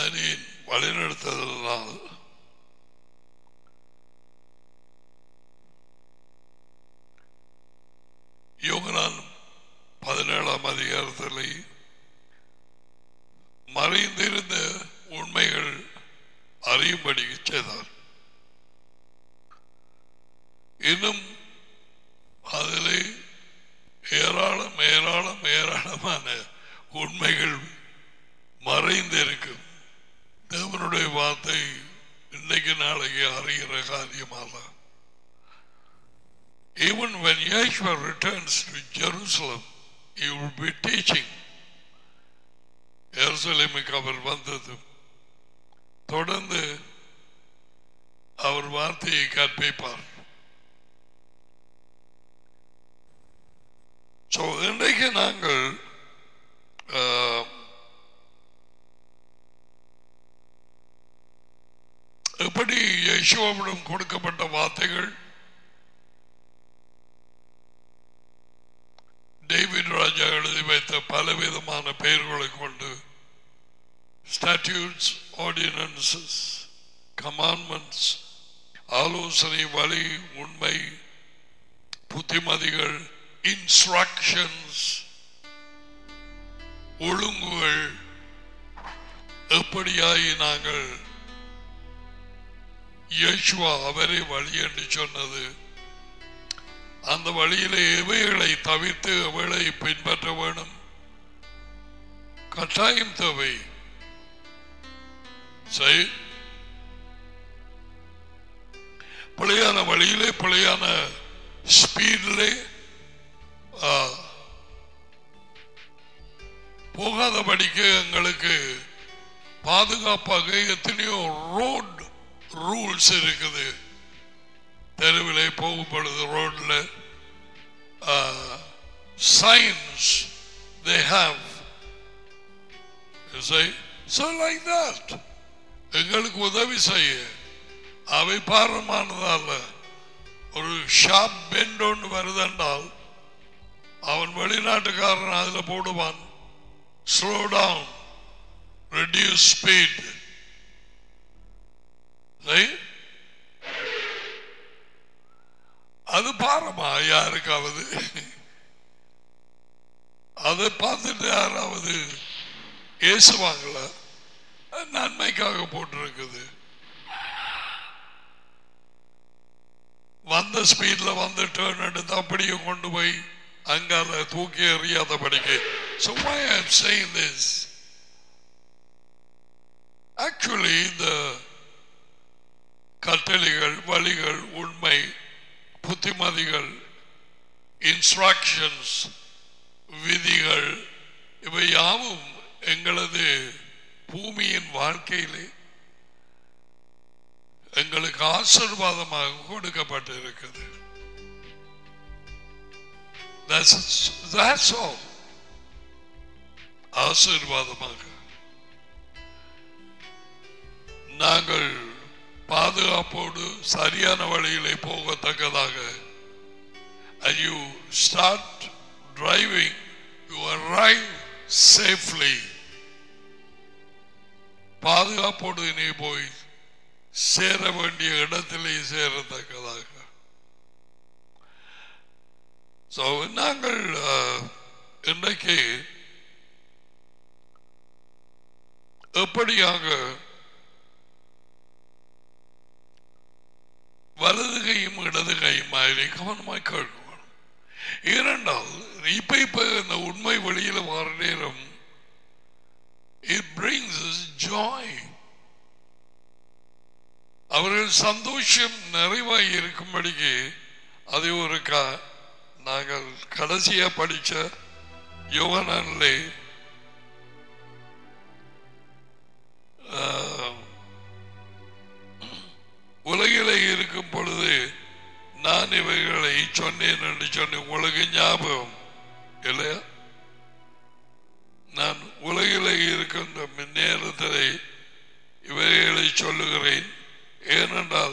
சிந்தனையின் வழிநடத்துதலால் யோகனான் பதினேழாம் அதிகாரத்தில் மறைந்திருந்த உண்மைகள் அறியும்படி செய்தார் இன்னும் அதிலே ஏராளம் ஏராளம் ஏராளமான உண்மைகள் மறைந்திருக்கும் தேவனுடைய வார்த்தை இன்னைக்கு நாளைக்கு அறிகிற காரியமாக Even when Yeshua returns to Jerusalem, he will be teaching. எருசலேமுக்கு அவர் வந்தது தொடர்ந்து அவர் வார்த்தையை கற்பிப்பார் ஸோ இன்றைக்கு நாங்கள் ஆஹ், எப்படி யேசுவாவிடம் கொடுக்கப்பட்ட வார்த்தைகள் டேவிட் ராஜா எழுதி வைத்த பலவிதமான பெயர்களை கொண்டு ஸ்டாட்யூட்ஸ் ஆர்டினன்சஸ் கமாண்ட்மெண்ட்ஸ் ஆலோசனை வழி உண்மை புத்திமதிகள் இன்ஸ்ட்ரக்ஷன்ஸ் ஒழுங்குகள் எப்படியாய் நாங்கள் யேசுவா அவரே வழி என்று சொன்னது அந்த வழியிலே எவைகளை தவிர்த்து எவைகளை பின்பற்ற வேணும் கட்டாயம் தேவை சரி பிழையான வழியிலே பிழையான ஸ்பீடிலே போகாதபடிக்கு எங்களுக்கு பாதுகாப்பாக எத்தனையோ ரோட் ரூல்ஸ் இருக்குது தெருவிலே போகும் பொழுது ரோட்ல signs they have so like that எங்களுக்கு உதவி செய்ய அவை பாரமானதல்ல ஒரு ஷாப் பெண்ட் ஒன்று வருதென்றால் அவன் வெளிநாட்டுக்காரன் அதுல போடுவான் ஸ்லோ டவுன் ரெடியூஸ் ஸ்பீட் அது பாரமா யாருக்காவது அதை பார்த்துட்டு யாராவது ஏசுவாங்களா அது நன்மைக்காக போட்டிருக்குது வந்த ஸ்பீட்ல வந்து டேர்ன் எடுத்து அப்படியே கொண்டு போய் அங்கால தூக்கி எறியாதபடிக்கு So why I'm saying this? Actually, the கட்டளைகள் வழிகள் உண்மை புத்திமதிகள் இன்ஸ்ட்ரக்ஷன்ஸ் விதிகள் இவை யாவும் எங்களது பூமியின் வாழ்க்கையிலே எங்களுக்கு ஆசீர்வாதமாக கொடுக்கப்பட்டு இருக்குது That's, that's all. ஆசீர்வாதமாக நாங்கள் பாதுகாப்போடு சரியான வழியிலே போகத்தக்கதாக and you start driving you arrive safely பாதுகாப்போடு நீ போய் சேர வேண்டிய இடத்திலே சேரத்தக்கதாக So, நாங்கள் அஹ், இன்றைக்கு எப்படியாக வலது கையும் இடது கையும் மாதிரி கவனமாய் கேட்கணும் ஏனென்றால் இப்ப இப்ப இந்த உண்மை வெளியில வர நேரம் இட் பிரிங்ஸ் ஜாய் அவர்கள் சந்தோஷம் நிறைவாய் இருக்கும்படிக்கு அது ஒரு க நாங்கள் கடைசியா படிச்ச யோகனான்லே ஆஹ், உலகிலே இருக்கும் பொழுது நான் இவைகளை சொன்னேன் என்று சொன்னேன் உங்களுக்கு ஞாபகம் இல்லையா நான் உலகிலே இருக்கின்ற நேரத்திலே இவைகளை சொல்லுகிறேன் ஏனென்றால்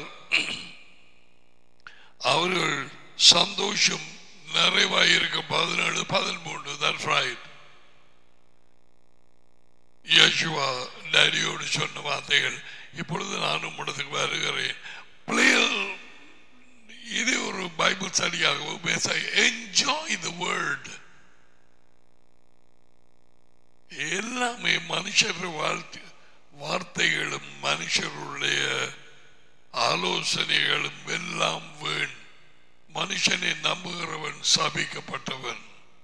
அவர்கள் சந்தோஷம் நிறைவாயிருக்கும் பதினேழு பதிமூன்று தட்ஸ் ரைட் யேசுவா டேடியோடு சொன்ன வார்த்தைகள் இப்பொழுது நான் உம்மிடத்துக்கு வருகிறேன் பிள்ளைகள் இது ஒரு பைபிள் ஸ்டடியாக பேச என்ஜாய் த வேர்ல்ட் எல்லாமே மனுஷர் வாழ்த்து வார்த்தைகளும் மனுஷருடைய ஆலோசனைகளும் எல்லாம் வேண் மனுஷனை நம்புகிறவன் சபிக்கப்பட்டவன்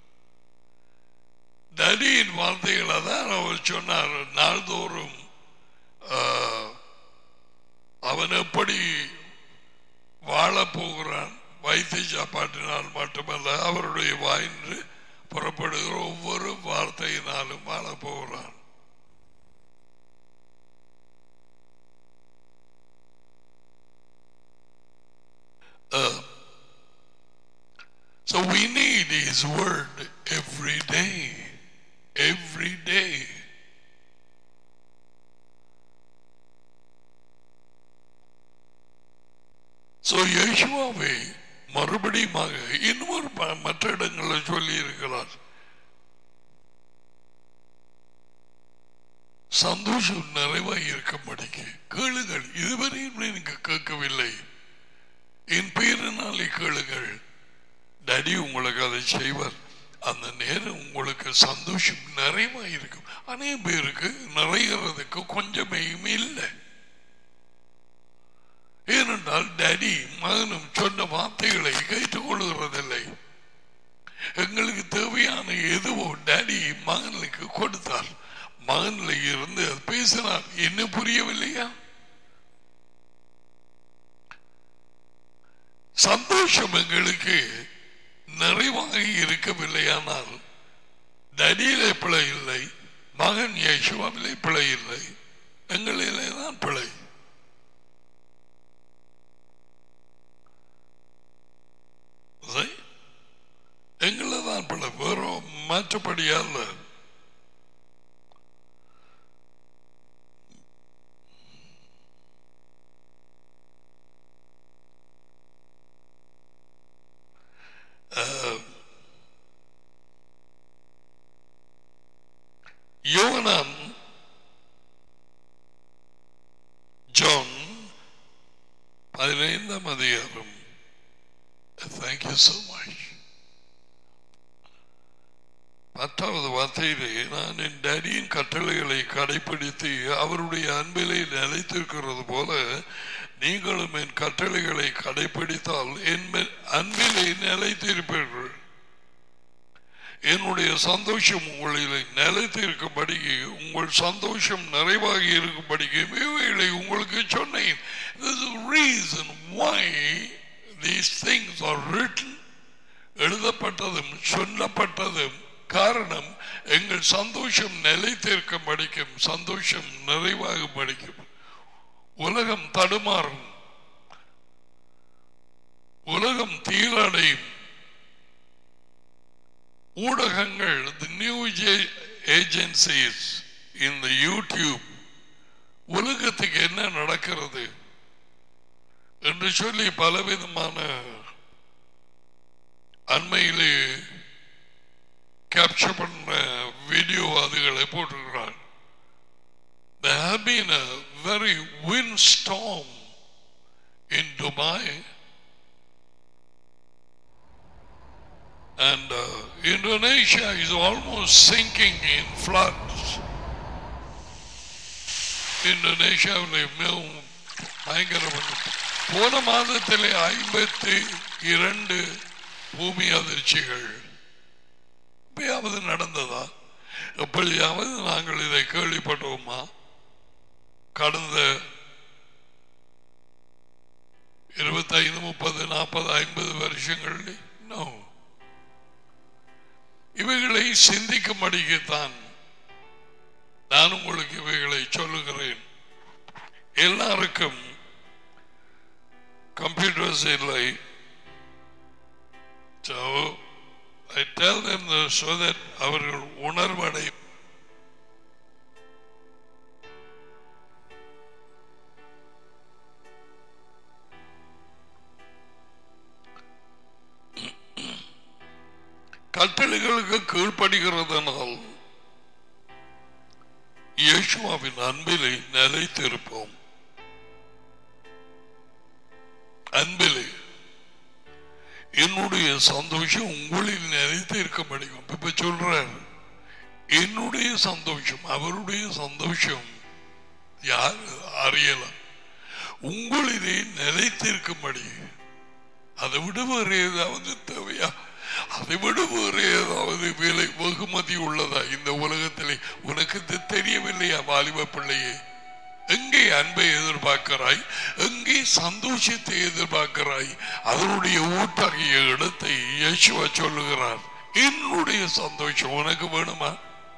டடியின் வார்த்தைகளை தான் அவர் சொன்னார் நாள்தோறும் ஆஹ், அவன் எப்படி வாழப் போகிறான் வைத்திய சாப்பாட்டினால் மட்டுமல்ல அவருடைய வாயின்று புறப்படுகிற ஒவ்வொரு வார்த்தையினாலும் வாழப் போகிறான் Uh, so we need His Word every day. Every day. So யேசுவாவை மறுபடியுமாக இன்னொரு ப- மற்ற இடங்களில் சொல்லி இருக்கிறார் சந்தோஷம் நிறைவாய் இருக்கும்படிக்கு கேளுங்கள் இதுவரையும் எனக்கு கேட்கவில்லை என் பெயரினாலே கேளுங்கள் டடி உங்களுக்கு அதை செய்வார் அந்த நேரம் உங்களுக்கு சந்தோஷம் நிறைவா இருக்கும் அநேக பேருக்கு நிறைகிறதுக்கு கொஞ்சமேயும் இல்லை ஏனென்றால் டேடி மகனும் சொன்ன வார்த்தைகளை கேட்டுக் கொள்கிறதில்லை எங்களுக்கு தேவையான எதுவோ டேடி மகனுக்கு கொடுத்தார் மகன்ல இருந்து அது பேசினார் என்ன புரியவில்லையா சந்தோஷம் எங்களுக்கு நிறைவாக இருக்கவில்லையானால் டடியிலே பிழை இல்லை மகன் யேசுவாவிலே பிழை இல்லை எங்களிலே தான் பிழை சரி? எங்களை தான் பிழை வேற மாற்றப்படியா இல்லை யோவனான் ஜான் பதினைந்தாம் அதிகாரம் தேங்க்யூ so much பத்தாவது வார்த்தையிலே நான் என் டேடியின் கட்டளைகளை கடைபிடித்து அவருடைய அன்பிலே நிலைத்திருக்கிறது போல நீங்களும் என் கட்டளைகளை கடைபிடித்தால் என் மேல் அன்பிலே நிலைத்திருப்பீர்கள் என்னுடைய சந்தோஷம் உங்களில் நிலைத்திருக்கும்படிக்கு உங்கள் சந்தோஷம் நிறைவாகி இருக்கும்படிக்கு இவைகளை உங்களுக்கு சொன்னேன் This is the reason why these things are written எழுதப்பட்டதும் சொல்லப்பட்டதும் காரணம் எங்கள் சந்தோஷம் நிலைத்திருக்கும் படிக்கும் சந்தோஷம் நிறைவாக படிக்கும் உலகம் தடுமாறும் உலகம் தீரடையும் ஊடகங்கள் the new ஏஜென்சிஸ் இந்த யூடியூப் உலகத்துக்கு என்ன நடக்கிறது என்று சொல்லி பலவிதமான அண்மையிலே கேப்சர் பண்ண வீடியோ அதுகளை போட்டிருக்கிறார் There have been a very windstorm in Dubai and uh, Indonesia is almost sinking in floods. இந்தோனேஷியாவில் மிகவும் பயங்கரமான போன மாதத்திலே ஐம்பத்தி இரண்டு பூமி அதிர்ச்சிகள் எப்பயாவது நடந்ததா எப்படியாவது நாங்கள் இதை கேள்விப்பட்டோமா கடந்த இருபத்தைந்து முப்பது நாற்பது ஐம்பது வருஷங்களில் நோ இவைகளை சிந்திக்கும்படிக்குத்தான் நான் உங்களுக்கு இவைகளை சொல்லுகிறேன் எல்லாருக்கும் கம்ப்யூட்டர்ஸ் இல்லை So, I tell them this so that அவர்கள் உணர்வடை கட்டளைகளுக்கு கீழ்ப்படுகிறதனால் இயேசுவாவின் அன்பிலே நிலைத்திருப்போம் அன்பிலே என்னுடைய சந்தோஷம் உங்களில் நிலைத்து இருக்க முடியும் இப்ப சொல்றார் என்னுடைய சந்தோஷம் அவருடைய சந்தோஷம் யார் அறியலாம் உங்களிலே நிலைத்திருக்கும்படி அதை விட வேறு ஏதாவது தேவையா அதை விட வேறு ஏதாவது விலை வெகுமதி உள்ளதா இந்த உலகத்திலே உனக்கு இது தெரியவில்லையா வாலிப பிள்ளையே எங்கே அன்பை எதிர்பார்க்கிறாய் எங்கே சந்தோஷத்தை எதிர்பார்க்கிறாய் அதனுடைய ஊட்டாகிய இடத்தை இயேசுவா சொல்லுகிறார் என்னுடைய சந்தோஷம் உனக்கு வேணுமா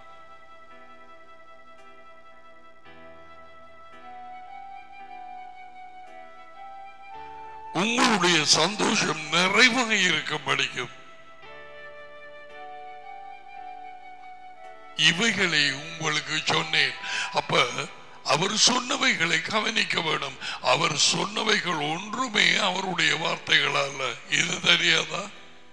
உங்களுடைய சந்தோஷம் நிறைவாக இருக்க படிக்கும் இவைகளை உங்களுக்கு சொன்னேன் அப்ப அவர் சொன்னவைகளை கவனிக்க வேணும் அவர் சொன்னவைகள் ஒன்றுமே அவருடைய வார்த்தைகள் அல்ல இது தெரியாதா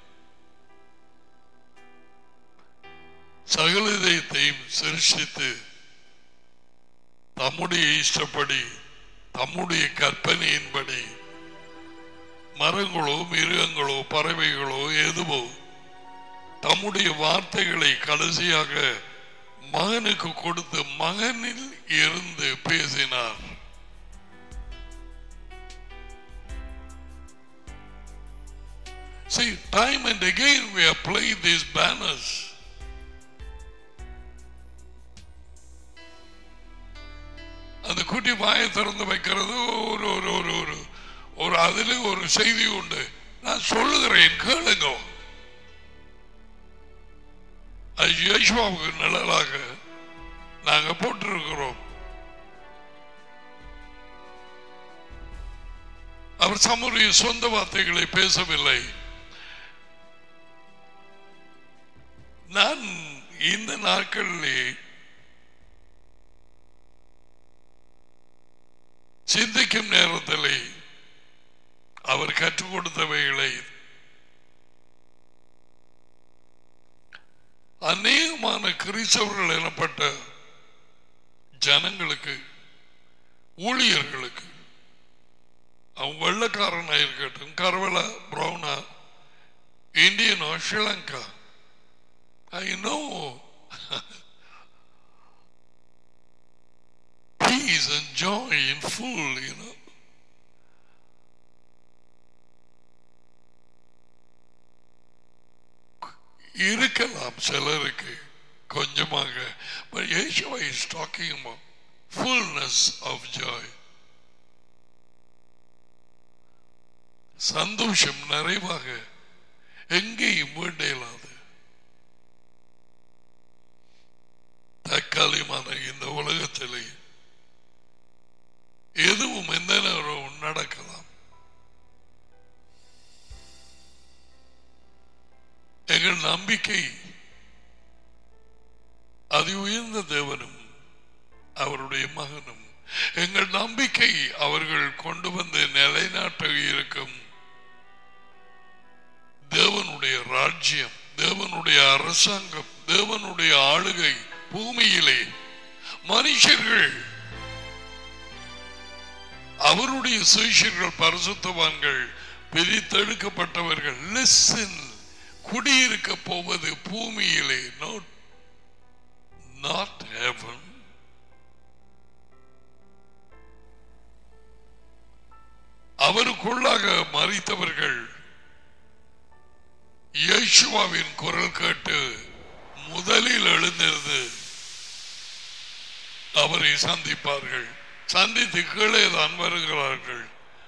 சகலதையத்தையும் சிருஷ்டித்து தம்முடைய இஷ்டப்படி தம்முடைய கற்பனையின்படி மரங்களோ மிருகங்களோ பறவைகளோ எதுவோ தம்முடைய வார்த்தைகளை கடைசியாக மகனுக்கு கொடுத்து மகனில் இருந்து பேசினார் See, time and again we have played these banners. அந்த குட்டி வாயை திறந்து வைக்கிறது ஒரு ஒரு ஒரு ஒரு ஒரு அதில் ஒரு செய்தி உண்டு நான் சொல்லுகிறேன் கேளுங்க அது யேசுவாவுக்கு நிழலாக நாங்க போட்டிருக்கிறோம் அவர் சமுடைய சொந்த வார்த்தைகளை பேசவில்லை நான் இந்த நாட்களிலே சிந்திக்கும் நேரத்திலே அவர் கற்றுக் கொடுத்தவைகளை அநேகமான கிறிஸ்தவர்கள் எனப்பட்ட ஜனங்களுக்கு ஊழியர்களுக்கு அவன் வெள்ளக்காரனா இருக்கட்டும் கரவலா பிரவுனா இந்தியனோ Sri Lanka I know peace and joy in full, you know. இருக்கலாம் சிலருக்கு கொஞ்சமாக but Yeshua is talking about fullness of joy சந்தோஷம் நிறைவாக எங்கேயும் வேண்டையிலாது தற்காலிகமான இந்த உலகத்திலே எதுவும் எந்த நேரம் நடக்கலாம் எங்கள் நம்பிக்கை அதி உயர்ந்த தேவனும் அவருடைய மகனும் எங்கள் நம்பிக்கை அவர்கள் கொண்டு வந்து நிலைநாட்ட இருக்கும் தேவனுடைய ராஜ்யம் தேவனுடைய அரசாங்கம் தேவனுடைய ஆளுகை பூமியிலே மனுஷர்கள் அவருடைய சுவிஷர்கள் பரிசுத்தவான்கள் பிரித்தெடுக்கப்பட்டவர்கள் லிசன் குடியிருக்க போவது பூமியிலே not not heaven அவருக்குள்ளாக மறித்தவர்கள் இயேசுவாவின் குரல் கேட்டு முதலில் எழுந்திருந்து அவரை சந்திப்பார்கள் சந்தித்து கீழே தான் வருகிறார்கள்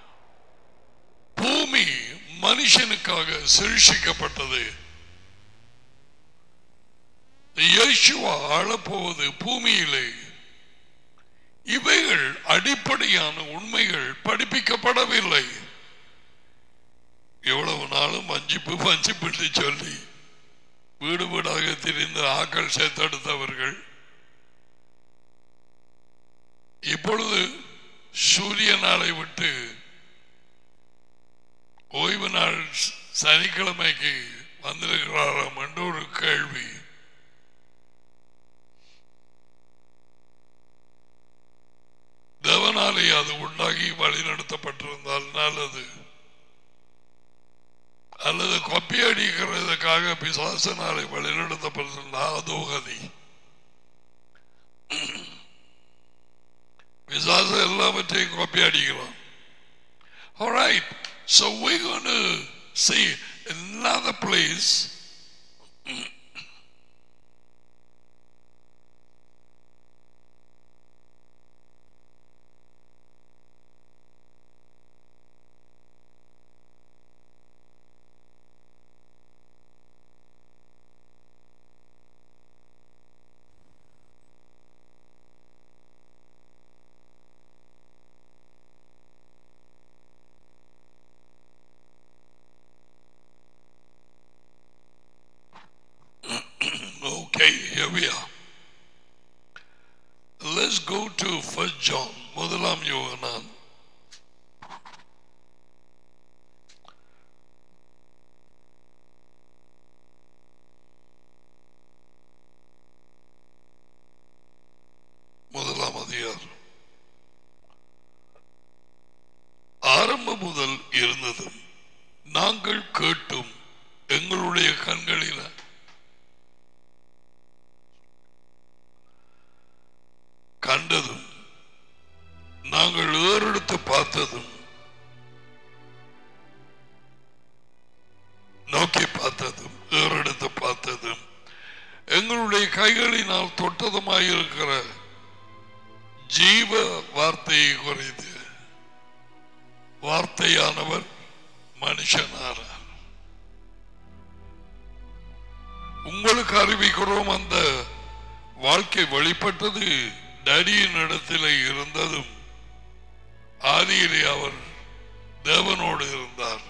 பூமி மனுஷனுக்காக சிருஷிக்கப்பட்டது இயேசுவா ஆளப்போவது பூமியிலே இவைகள் அடிப்படையான உண்மைகள் படிப்பிக்கப்படவில்லை எவ்வளவு நாளும் வஞ்சிப்பு வஞ்சிப்பிட்டு சொல்லி வீடு வீடாக திரிந்து ஆக்கள் சேர்த்தெடுத்தவர்கள் இப்பொழுது சூரிய நாளை விட்டு ஓய்வு நாள் சனிக்கிழமைக்கு வந்திருக்கிறாராம் என்று ஒரு கேள்வி தேவனாலே அது உண்டாகி வழிநடத்தப்பட்டிருந்தால் நல்லது அல்லது கொப்பி அடிக்கிறதுக்காக பிசாசனாலே வழிநடத்தப்பட்டிருந்தால் அதோ கதி பிசாசு எல்லாவற்றையும் கொப்பி அடிக்கிறான் All right, so we're going to see another place Okay, here we are. Let's go to First John. முதலாம் யோகனான் முதலாம் அதிகாரம் ஆரம்பம் முதல் இருந்ததும் நாங்கள் கேட்டும் எங்களுடைய கண்களில் கண்டதும் நாங்கள் ஏறெடுத்து பார்த்ததும் நோக்கி பார்த்ததும் ஏறெடுத்து பார்த்ததும் எங்களுடைய கைகளினால் தொட்டதுமாயிருக்கிற ஜீவ வார்த்தையை குறித்து வார்த்தையானவர் மனுஷனானார் உங்களுக்கு அறிவிக்கிறோம் அந்த வாழ்க்கை வெளிப்பட்டது டடியின் இடத்திலே இருந்ததும் ஆதியிலே அவர் தேவனோடு இருந்தார்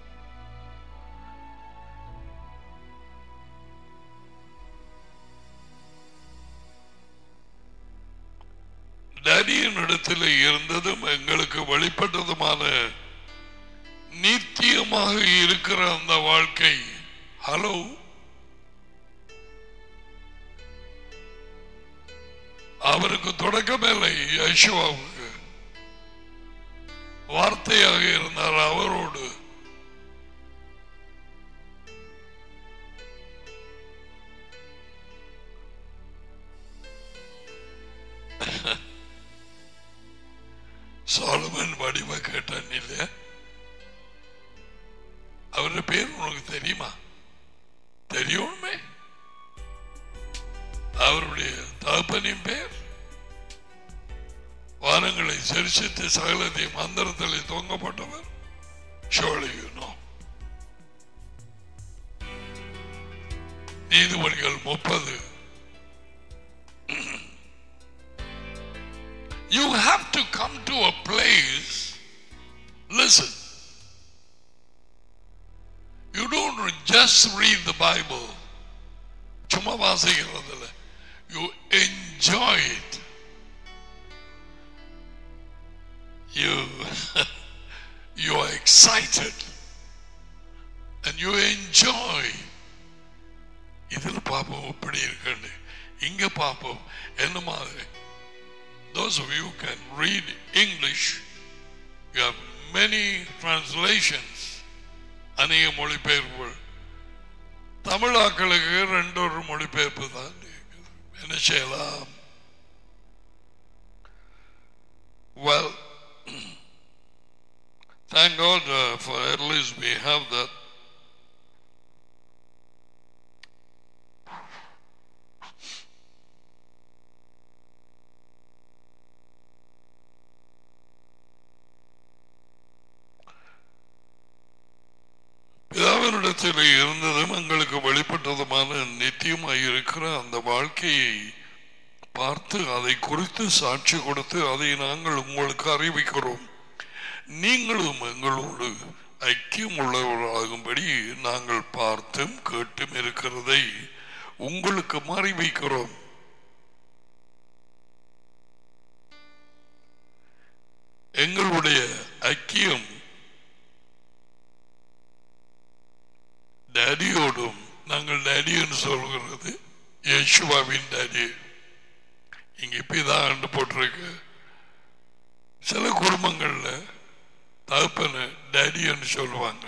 டடியின் இடத்திலே இருந்ததும் எங்களுக்கு வெளிப்பட்டதுமான நித்தியமாக இருக்கிற அந்த வாழ்க்கை ஹலோ அவருக்கு தொடக்கமில்லை யசுவாவுக்கு வார்த்தையாக இருந்தார் அவரோடு சாலமன் வடிவ கேட்டான் இல்லையா அவருடைய பேர் உனக்கு தெரியுமா தெரியுமே அவருடைய தகப்பனின் பெயர் வானங்களை சரிசித்து சகலத்தை மந்திரத்தில் தொங்கப்பட்டவர் surely you know நீதிமொழிகள் முப்பது You have to come to a place. Listen. You don't just read the Bible. சும்மா வாசிக்கிறதில்ல you enjoy it. You, you are excited and you enjoy. இதில் பாப்போம் எப்படி இருக்குன்னு இங்க பாப்போம் என்ன மாதிரி those of you who can read English, you have many translations. அநேக மொழிபெயர்ப்புகள் தமிழாக்களுக்கு ரெண்டொரு மொழிபெயர்ப்பு தான் இருக்குது. என்ன செய்யலாம் Well, thank God uh, for at least we have that. பிதாவினிடத்தில் இருந்ததும் எங்களுக்கு வெளிப்பட்டதுமான நித்தியமாய் இருக்கிற அந்த வாழ்க்கையை பார்த்து அதை குறித்து சாட்சி கொடுத்து அதை நாங்கள் உங்களுக்கு அறிவிக்கிறோம் நீங்களும் எங்களோடு ஐக்கியம் உள்ளவர்களாகும்படி நாங்கள் பார்த்தும் கேட்டும் இருக்கிறதை உங்களுக்கு அறிவிக்கிறோம் எங்களுடைய ஐக்கியம் டேடியோடும் நாங்கள் டேடின்னு சொல்கிறது யேசுவாவின் டேடி இங்க பிதா என்று போட்டிருக்கு சில குடும்பங்கள்ல தகப்பனை டேடின்னு சொல்லுவாங்க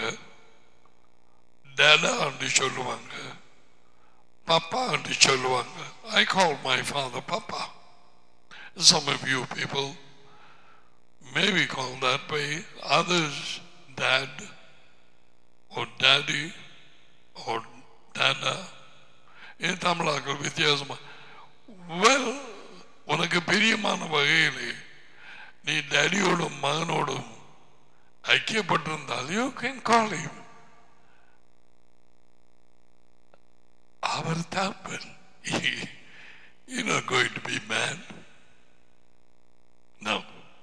டேடான்னு சொல்லுவாங்க பாப்பான்னு சொல்லுவாங்க I call my father papa Some of you people may be called that way, others dad or daddy or dada. ஏன் தமிழாக்கள் வித்தியாசமா வெல் உனக்கு பிரியமான வகையிலே நீ டேடியோடும் மகனோடும் ஐக்கியப்பட்டிருந்தால் யூ கேன் கால் him அவர் தாப்பன் you're not going to be mad no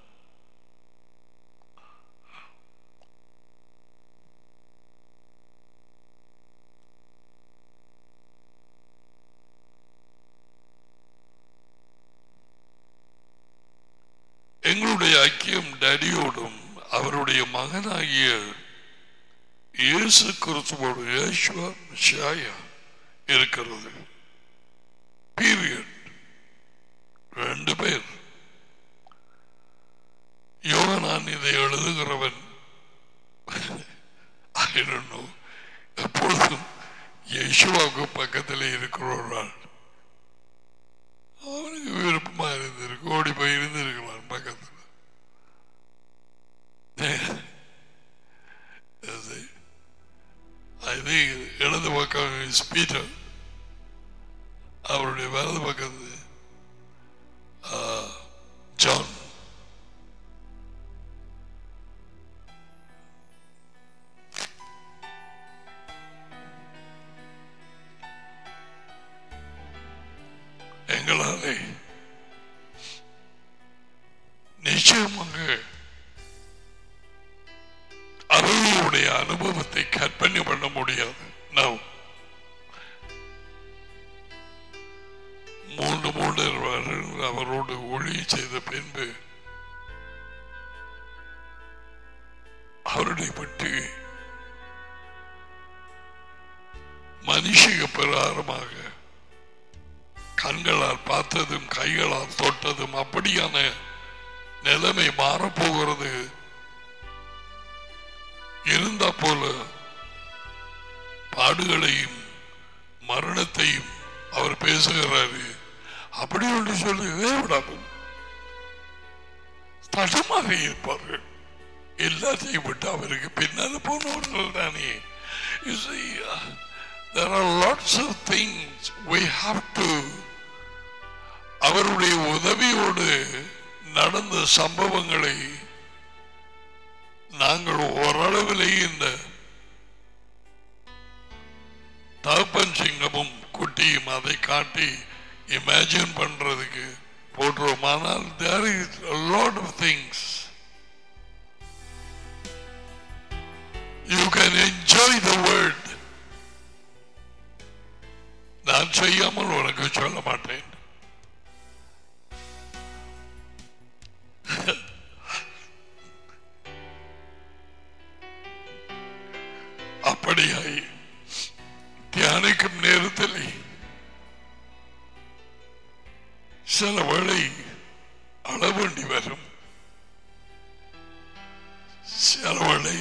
எங்களுடைய ஐக்கியம் டேடியோடும் அவருடைய மகனாகிய இயேசு கிறிஸ்துவோடு யேசுவா மிஷாயா இருக்கிறது பீரியட் ரெண்டு பேர் யோகனான் இதை எழுதுகிறவன் I don't know. எப்பொழுதும் யேசுவாவுக்கு பக்கத்தில் இருக்கிற ஒரு ஆள் அவனுக்கு விருப்பமா இருந்திருக்கு ஓடி போய் இருந்திருக்கலாம் பக்கத்தில் அது இடது பக்கம் ஸ்பீட்டர் அவருடைய வலது பக்கத்து ஜான் எங்களாலே நிச்சயமாக அவர்களுடைய அனுபவத்தை கற்பனை பண்ண முடியாது நான் மூன்று மூன்று வருடங்கள் அவரோடு ஒளி செய்த பின்பு அவருடைய பற்றி மனுஷிக பிரகாரமாக கண்களால் பார்த்ததும் கைகளால் தொட்டதும் அப்படியான நிலைமை மாறப்போகிறது இருந்த போல பாடுகளையும் மரணத்தையும் அவர் பேசுகிறாரு அப்படி ஒன்று சொல்லவே விடாமல் தடமாக இருப்பார்கள் எல்லாத்தையும் விட்டு அவருக்கு பின்னால் போனவர்கள் தானே You see, uh, there are lots of things we have to அவருடைய உதவியோடு நடந்த சம்பவங்களை நாங்கள் ஓரளவிலே இந்த தகப்பன் சிங்கமும் குட்டியும் அதை காட்டி இமேஜின் பண்றதுக்கு போடுறோம் ஆனால் there is lot of things you can enjoy the world நான் செய்யாமல் உனக்கு சொல்ல மாட்டேன் அப்படியாய் தியானிக்கும் நேரத்தில் சில வேளை அழ வேண்டி வரும் சில வேளை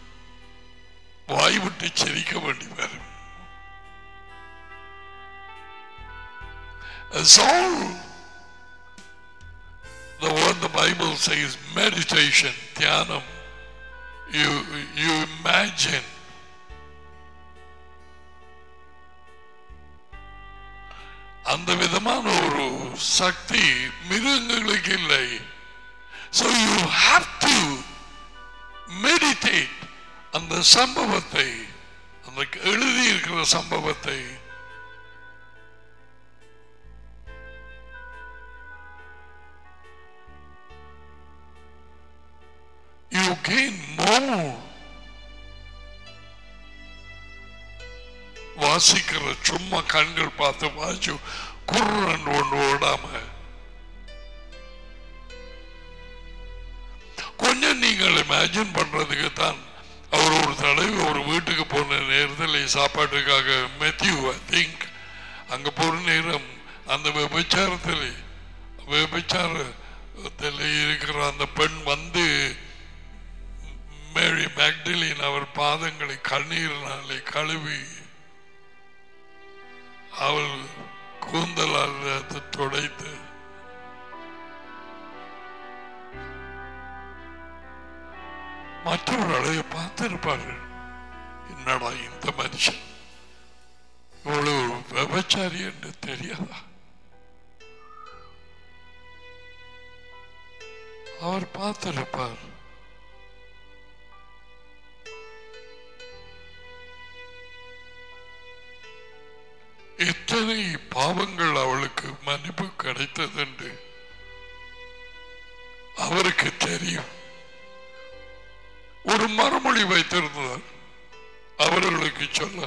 வாய் விட்டு சிரிக்க வேண்டி வரும் That's all the what the Bible says meditation, dhyana. You you imagine அந்த விதமான ஒரு சக்தி மிருகங்களுக்கு இல்லை So you have to meditate அந்த சம்பவத்தை அந்த எழுதி இருக்கிற சம்பவத்தை you gain more வாசிக்கிற சும்மா கண்கள் பார்த்து வாசி குர்ரன் ஒன்று ஓடாம கொஞ்சம் நீங்கள் இமேஜின் பண்றதுக்கு தான் அவர் ஒரு தடவை ஒரு வீட்டுக்கு போன நேரத்தில் சாப்பாட்டுக்காக மெத்யூ ஐ திங்க் அங்க போற நேரம் அந்த விபச்சாரத்தில் விபச்சார இருக்கிற அந்த பெண் வந்து மேரி மேக்டலின் அவர் பாதங்களை கண்ணீரினாலே கழுவி அவள் கூந்தலால் அதை துடைத்து மற்றவர்களை பார்த்திருப்பார்கள் என்னடா இந்த மனுஷன் இவ்வளவு விபச்சாரி என்று தெரியாதா அவர் பார்த்திருப்பார் எத்தனை பாவங்கள் அவளுக்கு மன்னிப்பு கிடைத்தது என்று அவருக்கு தெரியும் ஒரு மறுமொழி வைத்திருந்தார் அவர்களுக்கு சொல்ல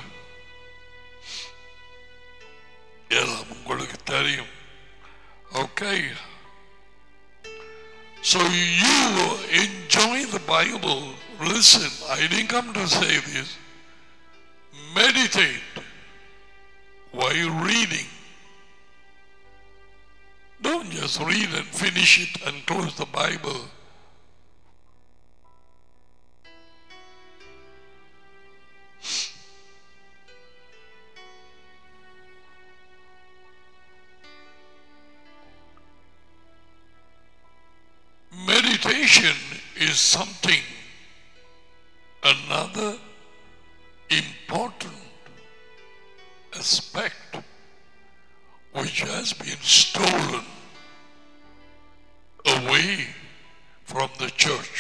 எல்லாம் உங்களுக்கு தெரியும் okay So you enjoy the Bible. Listen, I didn't come to say this. Meditate while reading. Don't just read and finish it and close the Bible. Meditation is something, another important aspect which has been stolen away from the church.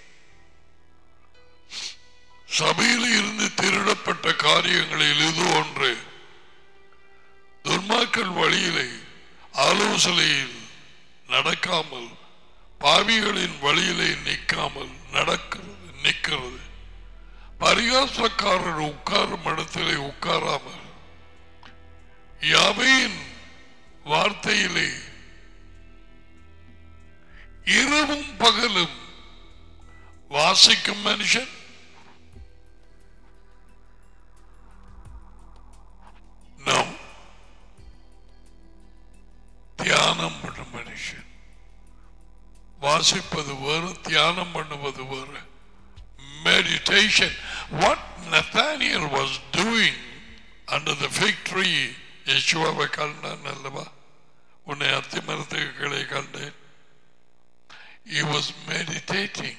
சபையில் இருந்து திருடப்பட்ட காரியங்களில் இது ஒன்று துர்மாக்கள் வழியிலே ஆலோசனையில் நடக்காமல் பாவிகளின் வழியிலே நிற்காமல் நடக்கிறது நிற்கிறது பரிகாசக்காரர் உட்காரும் இடத்திலே உட்காராமல் யாவையின் வார்த்தையிலே இரவும் பகலும் வாசிக்கும் மனுஷன் No. தியானம் பண்ணும் மனுஷன் வாசிப்பது வேறு தியானம் பண்ணுவது வேறு meditation what Nathaniel was doing under the fig tree யேசுவாவை கண்டான் அல்லவா உன்னை அத்தி மரத்துக்கு கிளை கண்டேன் he was meditating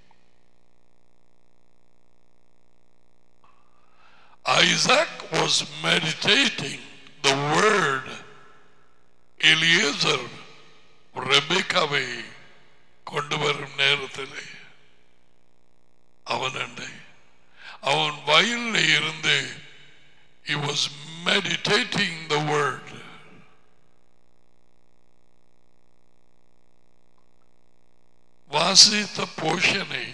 Isaac was meditating the word Eliezer ரெபேக்காவை கொண்டு வரும் நேரத்திலே அவன் அண்டை அவன் வயலில் இருந்து he was meditating the word வாசித்த போஷனை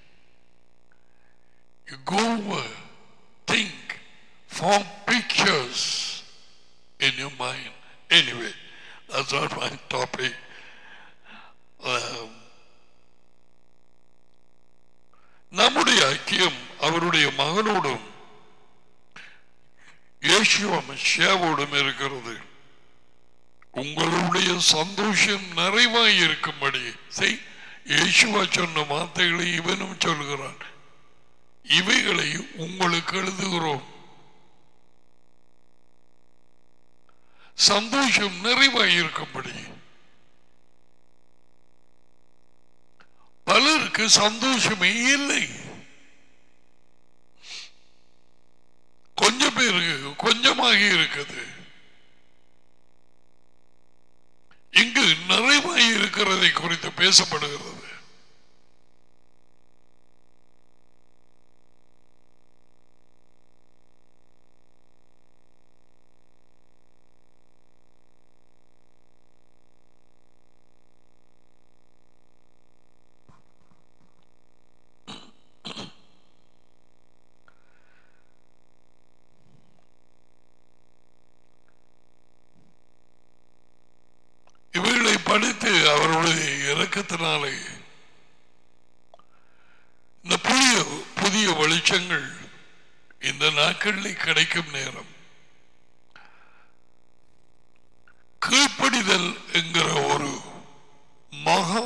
you go over, think, form pictures in your mind. Anyway, that's not my topic. Um, நம்முடைய ஐக்கியம் அவருடைய மகனோடும் இயேசுவம் ஷேவோடும் இருக்கிறது உங்களுடைய சந்தோஷம் நிறைவாய் இருக்கும்படி செய் இயேசுவா சொன்ன வார்த்தைகளை இவனும் சொல்கிறான் இவைகளை உங்களுக்கு எழுதுகிறோம் சந்தோஷம் நிறைவாய் இருக்கும்படி பலருக்கு சந்தோஷமே இல்லை கொஞ்சம் பேருக்கு கொஞ்சமாக இருக்குது இங்கு நிறைவாய் இருக்கிறதை குறித்து பேசப்படுகிறது இவைகளை படித்து அவருடைய இரக்கத்தினாலே இந்த புதிய புதிய வெளிச்சங்கள் இந்த நாட்களில் கிடைக்கும் நேரம் கீழ்ப்படிதல் என்கிற ஒரு மகா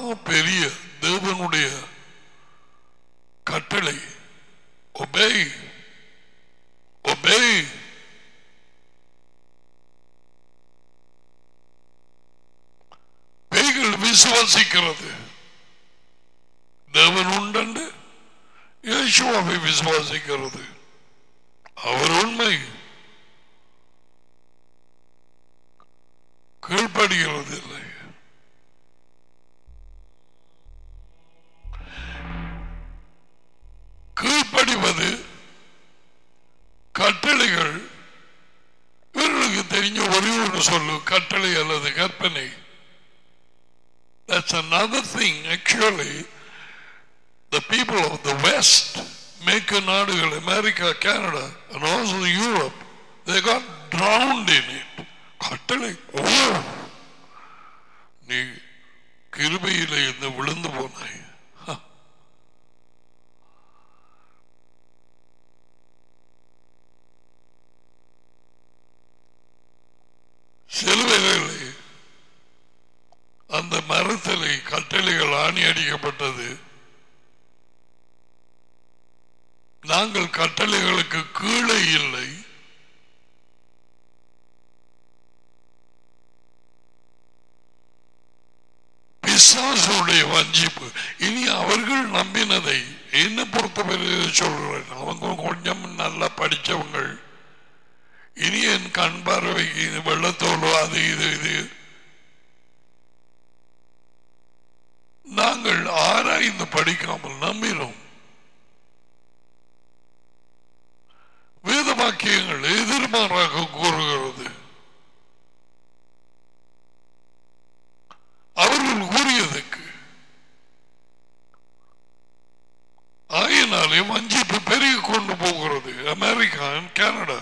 விசுவாசிக்கிறது தேவன் உண்டண்டு இயேசுவாவை விசுவாசிக்கிறது அவர் உண்மை கீழ்ப்படுகிறது இல்லை கீழ்ப்படிவது கட்டளைகள் இவர்களுக்கு தெரிஞ்ச ஒரே ஒன்று சொல்லு கட்டளை அல்லது கற்பனை That's another thing actually the people of the West மேற்கு நாடுகள் America Canada and also Europe they got drowned in it கட்டளை ஓ நீ கிருபையிலே இருந்து விழுந்து போனாய் ஹ. சிலுவைகளிலே அந்த மரத்திலே கட்டளைகள் ஆணி அடிக்கப்பட்டது நாங்கள் கட்டளைகளுக்கு கீழே இல்லை பிசாசுடைய வஞ்சிப்பு இனி அவர்கள் நம்பினதை என்ன பொறுத்தவரை சொல்றேன் அவங்க கொஞ்சம் நல்லா படிச்சவங்கள் இனி என் கண் பார்வைக்கு இது வெள்ளத்தோலோ அது இது இது நாங்கள் ஆராய்ந்து படிக்காமல் நம்பினோம் வேத வாக்கியங்கள் எதிர்மாறாக கூறுகிறது அவர்கள் கூறியதுக்கு ஆயினாலே வஞ்சிப்பு பெருகி கொண்டு போகிறது அமெரிக்கா கனடா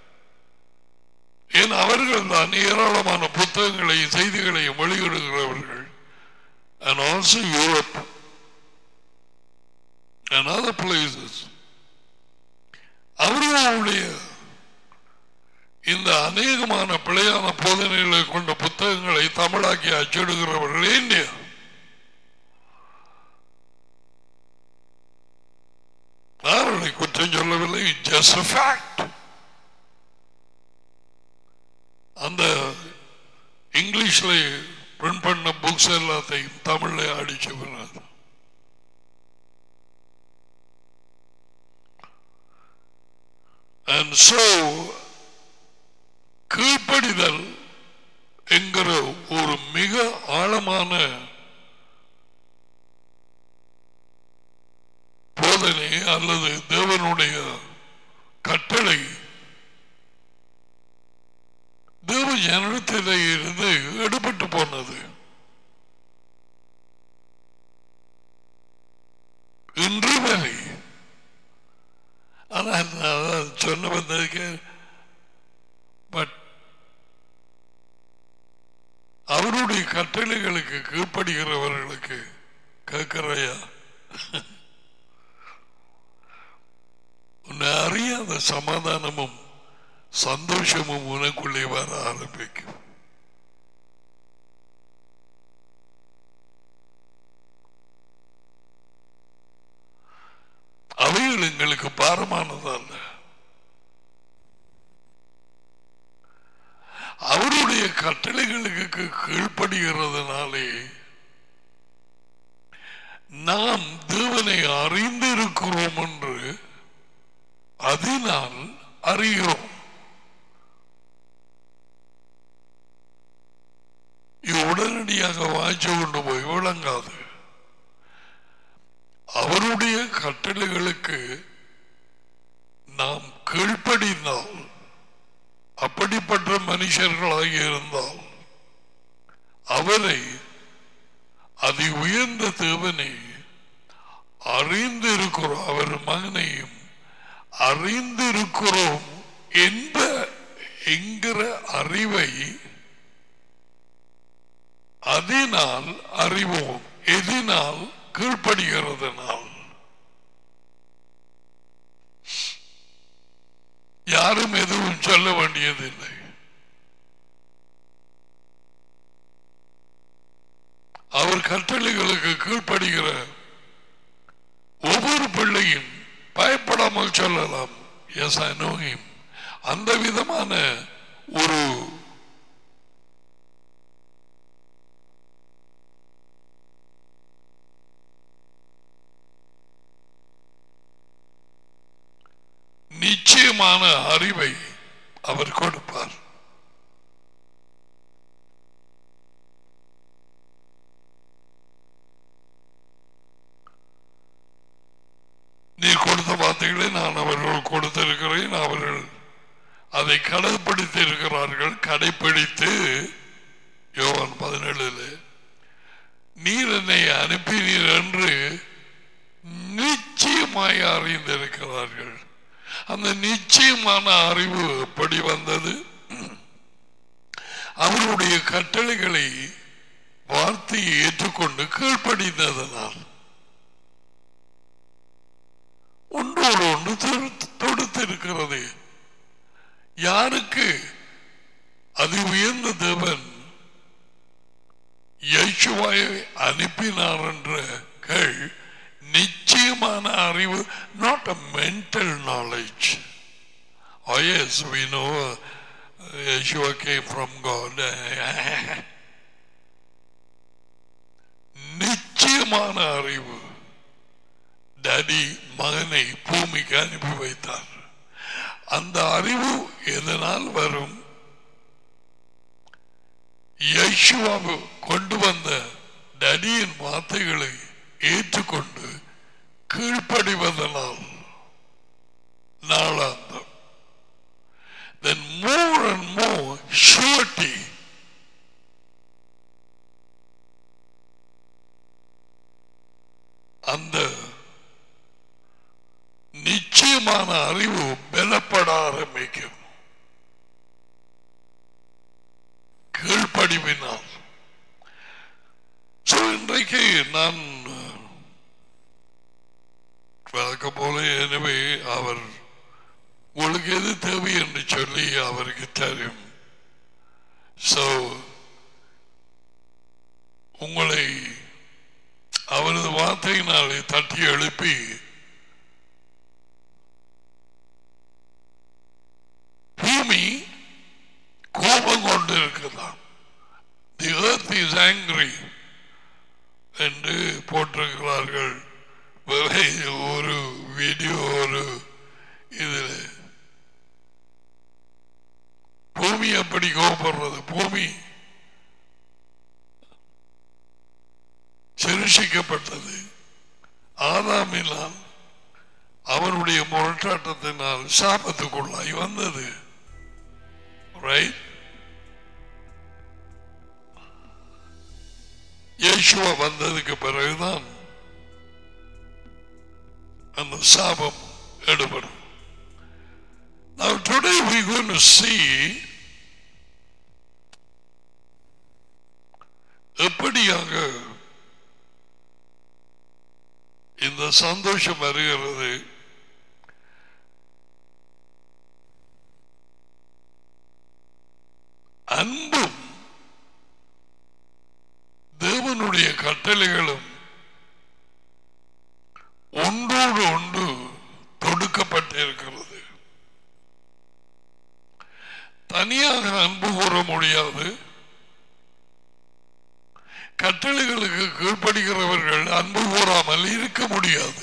ஏன் அவர்கள் தான் ஏராளமான புத்தகங்களையும் செய்திகளையும் வெளியிடுகிறவர்கள் and also Europe and other places அவர்களுடைய இந்த அநேகமான பிழையான போதனைகளை கொண்ட புத்தகங்களை தமிழாக்கி அச்சிடுகிறவர்கள் இந்தியா அவர்களை குற்றம் சொல்லவில்லை ஜஸ்ட் ஃபேக்ட் அந்த இங்கிலீஷ்ல பிரிண்ட் பண்ண புக்ஸ் எல்லாத்தையும் தமிழ்ல அடிச்சு விடுறாரு And so, கீழ்ப்படிதல் என்கிற ஒரு மிக ஆழமான போதனை அல்லது தேவனுடைய கட்டளை தேவ ஜனத்திலே இருந்து எடுபட்டு போனது இன்று வரை ஆனால் நான் அதான் சொன்ன வந்ததுக்கு பட் அவருடைய கட்டளைகளுக்கு கீழ்ப்படுகிறவர்களுக்கு கேட்கிறையா உன்னை அறியாத சமாதானமும் சந்தோஷமும் உனக்குள்ளே வர ஆரம்பிக்கும் அவைகள் எங்களுக்கு பாரமானதல்ல அவருடைய கட்டளைகளுக்கு கீழ்ப்படுகிறதுனாலே நாம் தேவனை அறிந்திருக்கிறோம் என்று அதனால் அறிகிறோம் இது உடனடியாக வாய்ச்சி கொண்டு போய் விளங்காது அவருடைய கட்டளைகளுக்கு நாம் கீழ்ப்படிந்தால் அப்படிப்பட்ட மனுஷர்களாக இருந்தால் அவரை அதி உயர்ந்த தேவனை அறிந்திருக்கிறோம் அவர் மகனையும் அறிந்திருக்கிறோம் என்ப என்கிற அறிவை அதனால் அறிவோம் எதினால் கீழ்ப்படுகிறதுனால் யாரும் எதுவும் சொல்ல வேண்டியதில்லை அவர் கட்டளைகளுக்கு கீழ்ப்படுகிற ஒவ்வொரு பிள்ளையும் பயப்படாமல் சொல்லலாம் எஸ் ஐ நோ him அந்த விதமான ஒரு நிச்சயமான அறிவை அவர் கொடுப்பார் நீ கொடுத்த வார்த்தைகளை நான் அவர்கள் கொடுத்திருக்கிறேன் அவர்கள் அதை கடைப்பிடித்து இருக்கிறார்கள் கடைப்பிடித்து யோவான் பதினேழுல நீர் என்னை அனுப்பினீர் என்று நிச்சயமாய் அறிந்திருக்கிறார்கள் அந்த நிச்சயமான அறிவு எப்படி வந்தது அவருடைய கட்டளைகளை வார்த்தையை ஏற்றுக்கொண்டு கீழ்ப்படிந்ததனால் ஒன்றோடு ஒன்று தொடுத்து- தொடுத்திருக்கிறது யாருக்கு அது உயர்ந்த தேவன் யேசுவாயை அனுப்பினார் என்ற கேள் நிச்சயமான அறிவு not a mental knowledge Oh yes, we know uh, Yeshua came from God. நிச்சயமான அறிவு டேடி மகனை பூமிக்கு அனுப்பி வைத்தார் அந்த அறிவு எதனால் வரும் யேசுவாவு கொண்டு வந்த டடியின் வார்த்தைகளை ஏற்றுக்கொண்டு கீழ்ப்படிவதனால் நாளாந்தம் then more and more surety அந்த நிச்சயமான அறிவு பலப்பட ஆரம்பிக்கும் கீழ்ப்படிவினால் So, இன்றைக்கு நான் வழக்கம் போல எனவே அவர் உங்களுக்கு எது தேவை என்று சொல்லி அவருக்கு தெரியும் So, உங்களை அவரது வார்த்தையினாலே தட்டி எழுப்பி பூமி கோபம் கொண்டிருக்கலாம் தி earth is angry என்று போட்டிருக்கிறார்கள் வேற ஒரு வீடியோ ஒரு இதில் பூமி அப்படி கோபப்படுறது பூமி சிருஷிக்கப்பட்டது ஆதாமினால் அவருடைய முரட்டாட்டத்தினால் சாபத்துக்குள்ளாய் வந்தது ரைட் இயேசுவா வந்ததுக்கு பிறகுதான் அந்த சாபம் எடுபடும் Now today we're going to see எப்படியாக இந்த சந்தோஷம் வருகிறது அன்பும் தேவனுடைய கட்டளைகளும் ஒன்றோடு ஒன்று தொடுக்கப்பட்டிருக்கிறது தனியாக அன்பு கூற முடியாது கட்டளைகளுக்கு கீழ்ப்படுகிறவர்கள் அன்பு கூறாமல் இருக்க முடியாது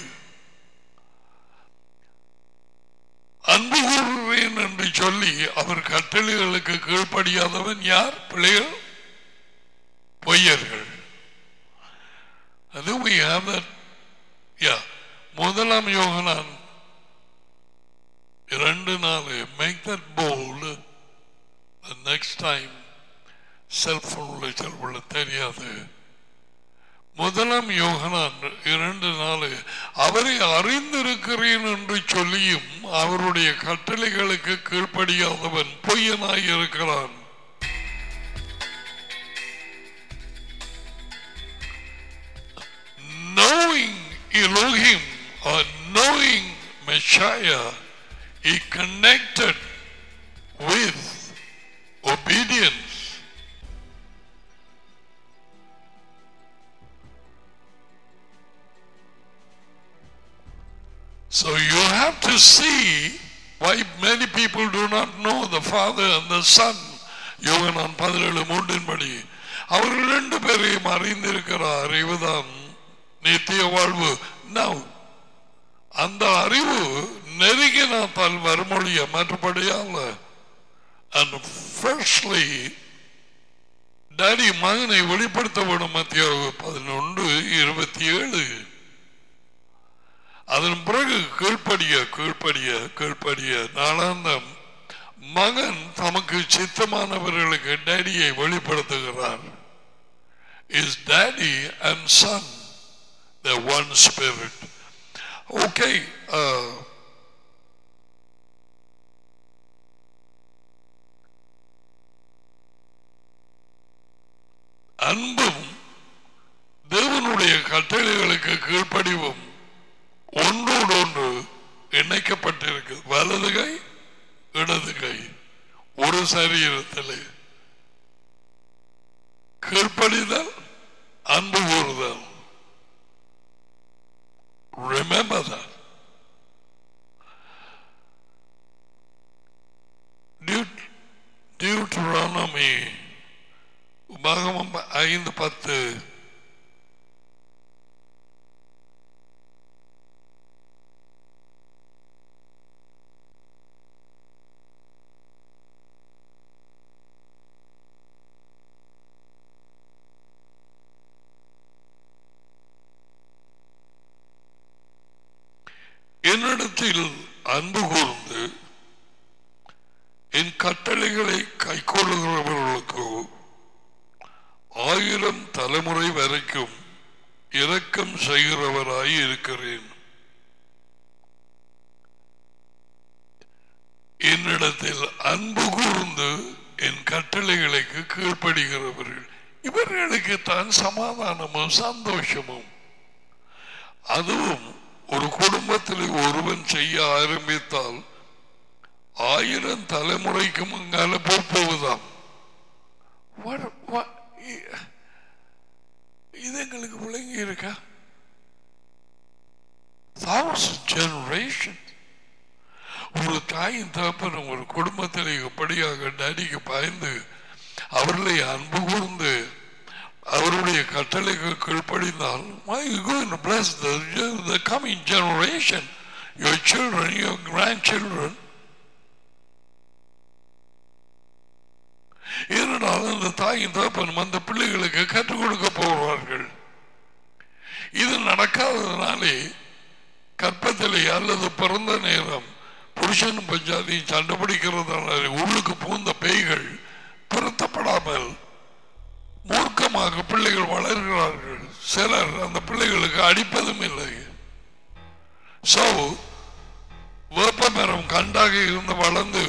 அன்பு கூறுவேன் என்று சொல்லி அவர் கட்டளைகளுக்கு கீழ்ப்படியாதவன் யார் பிள்ளைகள் பொய்யர்கள் அது we have that yeah முதலாம் யோகனான் இரண்டு நாள் make that bold next time cellphone உளைச்சல் உள்ள தெரியாது முதலாம் யோகனான் இரண்டு நாள் அவரை அறிந்திருக்கிறேன் என்று சொல்லியும் அவருடைய கட்டளைகளுக்கு கீழ்ப்படியாதவன் பொய்யனாய் இருக்கிறான் knowing Elohim or knowing Messiah, he connected with obedience. So you have to see why many people do not know the Father and the Son. யோகனான் பதினேழு மூன்றின்படி அவர்கள் ரெண்டு பேரையும் அறிந்திருக்கிற அறிவுதான் நித்திய வாழ்வு Now, அந்த அறிவு நெருங்கினாத்தால் வருமொழிய மற்றபடியால் and firstly டாடி மகனை வெளிப்படுத்த வேணும் மத்திய பதினொன்று இருபத்தி ஏழு அதன் பிறகு கீழ்ப்படிய கீழ்ப்படிய கீழ்ப்படிய நாளாந்தம் மகன் தமக்கு சித்தமானவர்களுக்கு டேடியை வெளிப்படுத்துகிறார் is daddy and son the one spirit okay அன்பும் தேவனுடைய கட்டளைகளுக்கு கீழ்ப்படிவும் ஒன்றோடு ஒன்று இணைக்கப்பட்டிருக்கு வலது கை இடது கை ஒரு சரீரத்தில் கீழ்ப்படிதல் அன்பு கூறுதல் Remember that. Deut- Deuteronomy உபாகமம் ஐந்து பத்து என்னிடத்தில் அன்பு கூர்ந்து என் கட்டளைகளை கைக்கொள்ளுகிறவர்களுக்கு ஆயிரம் தலைமுறை வரைக்கும் இரக்கம் செய்கிறவராய் இருக்கிறேன் என்னிடத்தில் அன்பு கூர்ந்து என் கட்டளைகளுக்கு கீழ்ப்படுகிறவர்கள் இவர்களுக்கு தான் சமாதானமும் சந்தோஷமும் அதுவும் ஒரு குடும்பத்தில் ஒருவன் செய்ய ஆரம்பித்தால் ஆயிரம் தலைமுறைக்கு முன்னால போவதாம் What- what- இ- இது எங்களுக்கு விளங்கி இருக்கா thousand generation ஒரு தாயின் தகப்பனும் ஒரு குடும்பத்தில் எப்படியாக டேடிக்கு பாய்ந்து அவர்களை அன்பு கூர்ந்து அவருடைய கட்டளைக்கு கீழ்ப்படிந்தால் why you going to bless the, the coming generation your children your grandchildren ஏனென்றால் அந்த தாயின் தகப்பனும் அந்த பிள்ளைகளுக்கு கற்றுக் கொடுக்க போவார்கள் இது நடக்காததுனாலே கற்பத்திலே அல்லது பிறந்த நேரம் புருஷனும் பஞ்சாதியும் சண்டை பிடிக்கிறதுனால உள்ளுக்கு பூந்த பேய்கள் துரத்தப்படாமல் மூர்க்கமாக பிள்ளைகள் வளர்கிறார்கள் சிலர் அந்த பிள்ளைகளுக்கு அடிப்பதும் இல்லை சோ வேப்ப மரம் கண்டாக இருந்து வளர்ந்து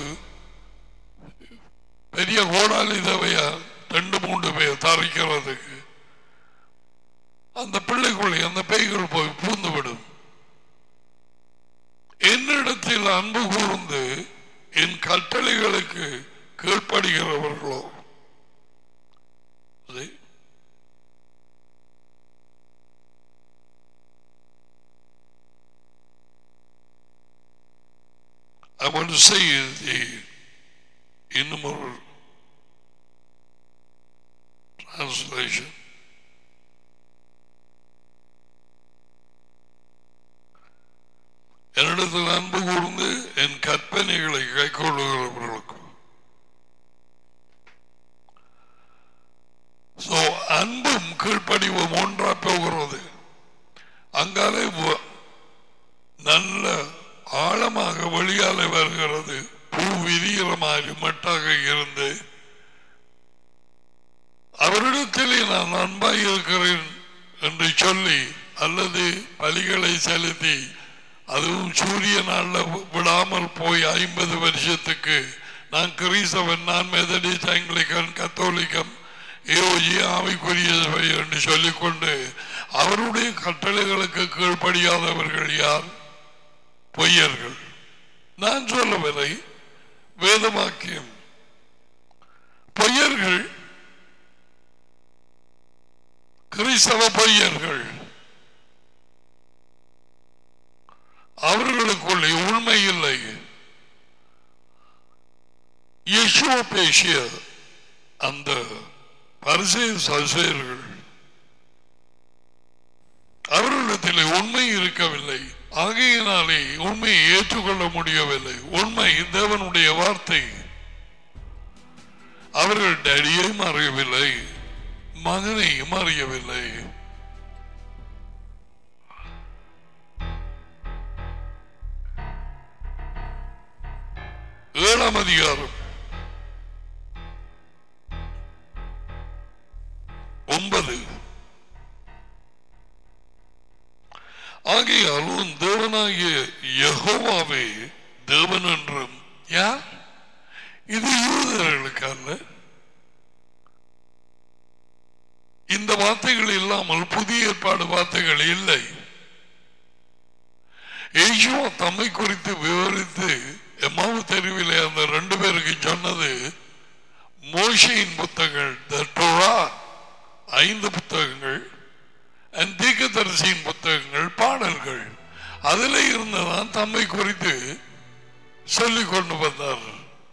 பெரிய கோடாலி தேவையா ரெண்டு மூன்று பேர் தரைக்கிறதுக்கு அந்த பிள்ளைக்குள்ளே அந்த பேய்கள் போய் பூந்து விடும் என்னிடத்தில் அன்பு கூர்ந்து என் கட்டளைகளுக்கு கீழ்ப்படுகிறவர்களோ See? I want to say the இன்னும் ஒரு translation. என்னிடத்தில் அன்பு கூர்ந்து என் கற்பனைகளை கைக்கொள்ளுகிறவர்களுக்கு So, அன்பும் கீழ்ப்படிவும் ஒன்றா போகிறது அங்காலே வ- நல்ல ஆழமாக வெளியாலே வருகிறது பூ விரிகிற மாதிரி மட்டாக இருந்து அவரிடத்திலே நான் அன்பாய் இருக்கிறேன் என்று சொல்லி அல்லது பலிகளை செலுத்தி அதுவும் சூரிய நாள்ல விடாமல் போய் ஐம்பது வருஷத்துக்கு நான் கிறிஸ்தவன் நான் மெதடிஸ்ட் ஆங்கிலிக்கன் கத்தோலிக்கம் ஏஓஜி ஆவிக்குரியவை என்று சொல்லிக்கொண்டு அவருடைய கட்டளைகளுக்கு கீழ்ப்படியாதவர்கள் யார் பொய்யர்கள் நான் சொல்லவில்லை வேதவாக்கியம் பொய்யர்கள் கிறிஸ்தவ பொய்யர்கள் அவர்களுக்குள்ளே உண்மை இல்லை இயேசுவ பேசிய அந்த பரிசை சசேர்கள் அவர்களிடத்தில் உண்மை இருக்கவில்லை ஆகையினாலே உண்மையை ஏற்றுக்கொள்ள முடியவில்லை உண்மை தேவனுடைய வார்த்தை அவர்கள் டேடியையும் அறியவில்லை மகனையும் அறியவில்லை ஏழாம் அதிகாரம் ஒன்பது ஆகையால் உன் தேவனாகிய யெகோவாவே தேவன் என்றும் யார் இது யூதர்களுக்கு அல்ல இந்த வார்த்தைகள் இல்லாமல் புதிய ஏற்பாடு வார்த்தைகள் இல்லை ஏசுவா தம்மை குறித்து விவரித்து எம்மாவு தெருவிலே அந்த ரெண்டு பேருக்கு சொன்னது மோஷையின் புத்தகங்கள் த டோரா ஐந்து புத்தகங்கள் and தீர்க்கதரிசியின் புத்தகங்கள் பாடல்கள் அதில் இருந்துதான் தம்மை குறித்து சொல்லிக் கொண்டு வந்தார்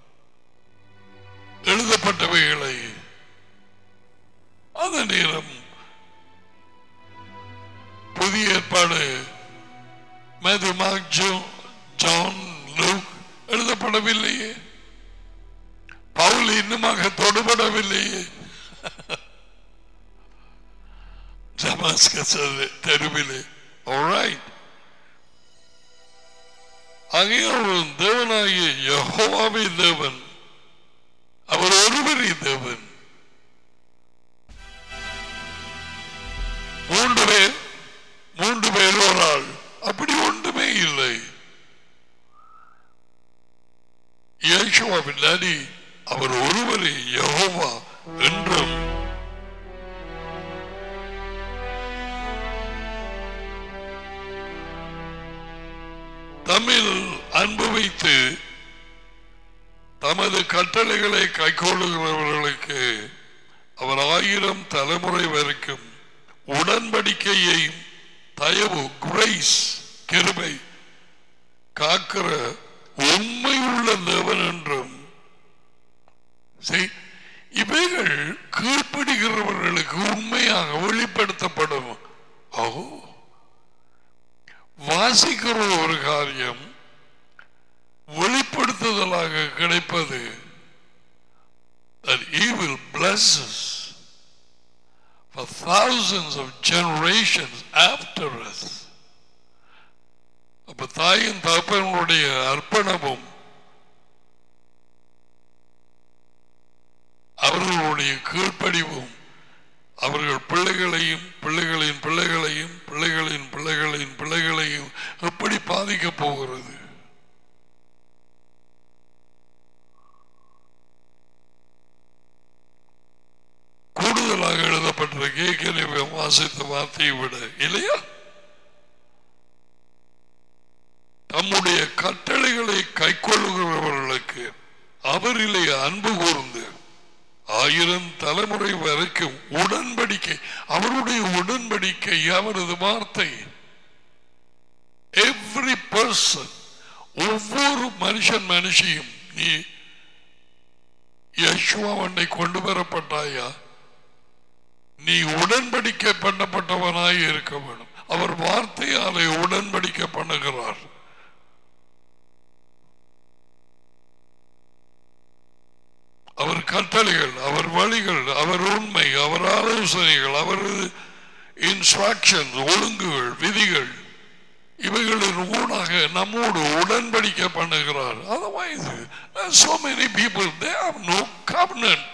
எழுதப்பட்டவைகளை அந்த நேரம் புதிய ஏற்பாடு Matthew Mark Jo John Luke எழுதப்படவில்லையே பவுல் இன்னுமாக தொடுபடவில்லையே டமாஸ்கஸ் தெருவிலே alright ஆகையால் தேவனாகிய யெகோவாவே தேவன் அவர் ஒருவரே தேவன் மூன்று பேர் மூன்று பேர் ஒரு ஆள் அப்படி ஒன்றுமே இல்லை இயேசுவாவின் டாடி அவர் ஒருவரே யெகோவா என்றும் தமிழ் அன்பு வைத்து தமது கட்டளைகளை கைக்கொள்ளுகிறவர்களுக்கு அவர் ஆயிரம் தலைமுறை வரைக்கும் உடன்படிக்கையையும் தயவு கிரைஸ் கிருபை காக்கிற உண்மையுள்ள தேவன் என்றும் See, இவைகள் கீழ்ப்படுகிறவர்களுக்கு உண்மையாக வெளிப்படுத்தப்படும் ஓ வாசிக்கிற ஒரு காரியம் வெளிப்படுத்துதலாக கிடைப்பது that he will bless us for thousands of generations after us அப்ப தாயின் தகப்பனுடைய அர்ப்பணமும் அவர்களுடைய கீழ்ப்படிவும் அவர்கள் பிள்ளைகளையும் பிள்ளைகளின் பிள்ளைகளையும் பிள்ளைகளின் பிள்ளைகளின் பிள்ளைகளையும் எப்படி பாதிக்கப் போகிறது கூடுதலாக எழுதப்பட்டிருக்க ஏற்கனவே வாசித்த வார்த்தையை விட இல்லையா தம்முடைய கட்டளைகளை கைக்கொள்ளுகிறவர்களுக்கு அவரிலே அன்பு கூர்ந்து ஆயிரம் தலைமுறை வரைக்கும் உடன்படிக்கை அவருடைய உடன்படிக்கை அவரது வார்த்தை எவ்ரி பர்சன் ஒவ்வொரு மனுஷன் மனுஷியும் நீ யசுவாவனை கொண்டு வரப்பட்டாயா நீ உடன்படிக்கை பண்ணப்பட்டவனாய் இருக்க வேண்டும் அவர் வார்த்தையாலே உடன்படிக்கை பண்ணுகிறார் அவர் கட்டளைகள் அவர் வழிகள் அவர் உண்மை அவர் ஆலோசனைகள் அவரது இன்ஸ்ட்ரக்ஷன் ஒழுங்குகள் விதிகள் இவைகளின் ஊடாக நம்மோடு உடன்படிக்கை பண்ணுகிறார் otherwise so many people they have no covenant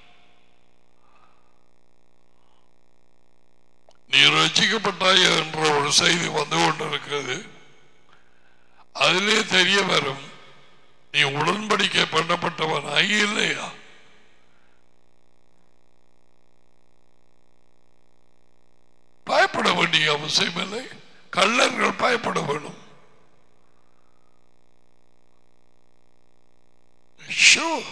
நீ ரசிக்கப்பட்டாய் என்ற ஒரு செய்தி வந்து கொண்டிருக்கிறது அதிலே தெரிய வரும் நீ உடன்படிக்கை பண்ணப்பட்டவன் இல்லையா பயப்பட வேண்டிய அவசியம் இல்லை கள்ளர்கள் பயப்பட வேணும் Sure.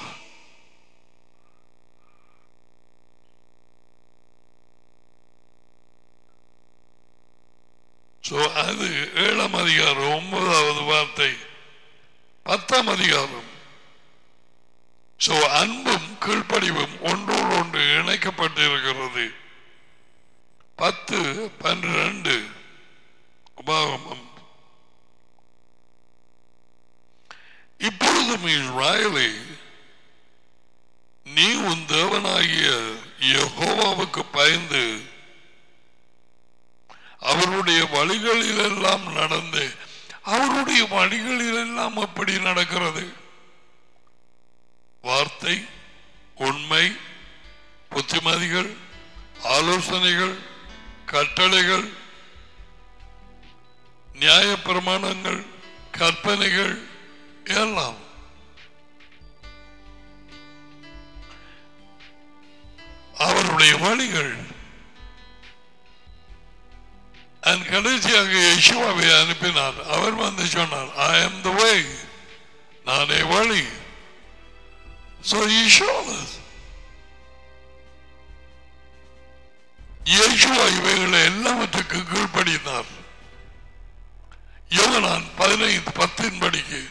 So, அது ஏழாம் அதிகாரம் ஒன்பதாவது வார்த்தை பத்தாம் அதிகாரம் சோ அன்பும் கீழ்ப்படிவும் ஒன்றோடு ஒன்று இணைக்கப்பட்டிருக்கிறது பத்து பன்னிரண்டு உபாகமம் இப்பொழுதும் இஸ்ராயலை நீ உன் தேவனாகிய யெகோவாவுக்கு பயந்து அவருடைய வழிகளிலெல்லாம் நடந்து அவருடைய வழிகளிலெல்லாம் அப்படி நடக்கிறது வார்த்தை உண்மை புத்திமதிகள் ஆலோசனைகள் கட்டளைகள் நியாயப்பிரமாணங்கள் கற்பனைகள் எல்லாம் அவருடைய வழிகள் and கடைசியாக யெஷுவாவை அனுப்பினார் அவர் வந்து சொன்னார் ஐ am the way நானே வழி so he showed us Yeshua இவைகளை எல்லாவற்றுக்கு கீழ்ப்படினார் யோகனான் பதினைந்து பத்தின் படிக்கு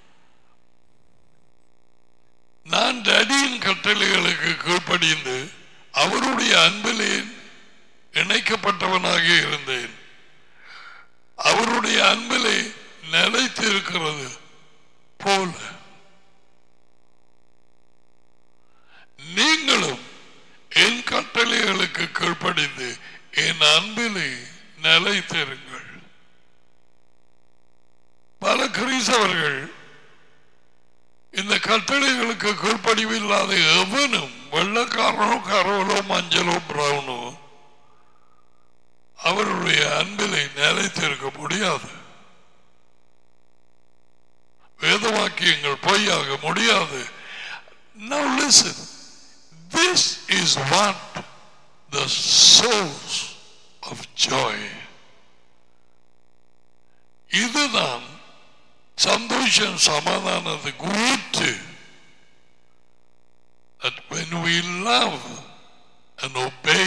நான் டடியின் கட்டளைகளுக்கு கீழ்ப்படிந்து அவருடைய அன்பிலே இணைக்கப்பட்டவனாக இருந்தேன் அவருடைய அன்பிலே நிலைத்திருக்கிறது போல நீங்களும் என் கட்டளைகளுக்கு கீழ்ப்படிந்து என் அன்பிலே நிலைத்திருங்கள் பல கிறிஸ்தவர்கள் இந்த கட்டளைகளுக்கு கீழ்ப்படிவில்லாத எவனும் வெள்ளக்காரனோ கரவலோ மஞ்சளோ பிரவுனோ அவருடைய அன்பிலை நிலைத்திருக்க முடியாது வேதவாக்கியங்கள் பொய்யாக முடியாது Now listen, this is what the source of joy. இதுதான் சந்தோஷம் சமாதானத்துக்கு ஊற்று that when we love and obey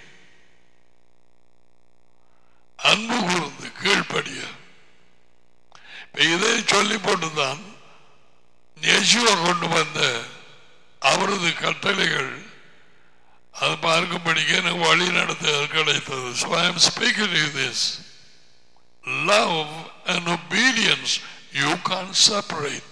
அன்பு கூர்ந்து கீழ்ப்படிய இப்ப இதை சொல்லி போட்டுதான் யேசுவா கொண்டு வந்த அவரது கட்டளைகள் அது பார்க்கும்படிக்கு எனக்கு வழி நடத்த கிடைத்தது So I am speaking to you this. Love and obedience you can't separate.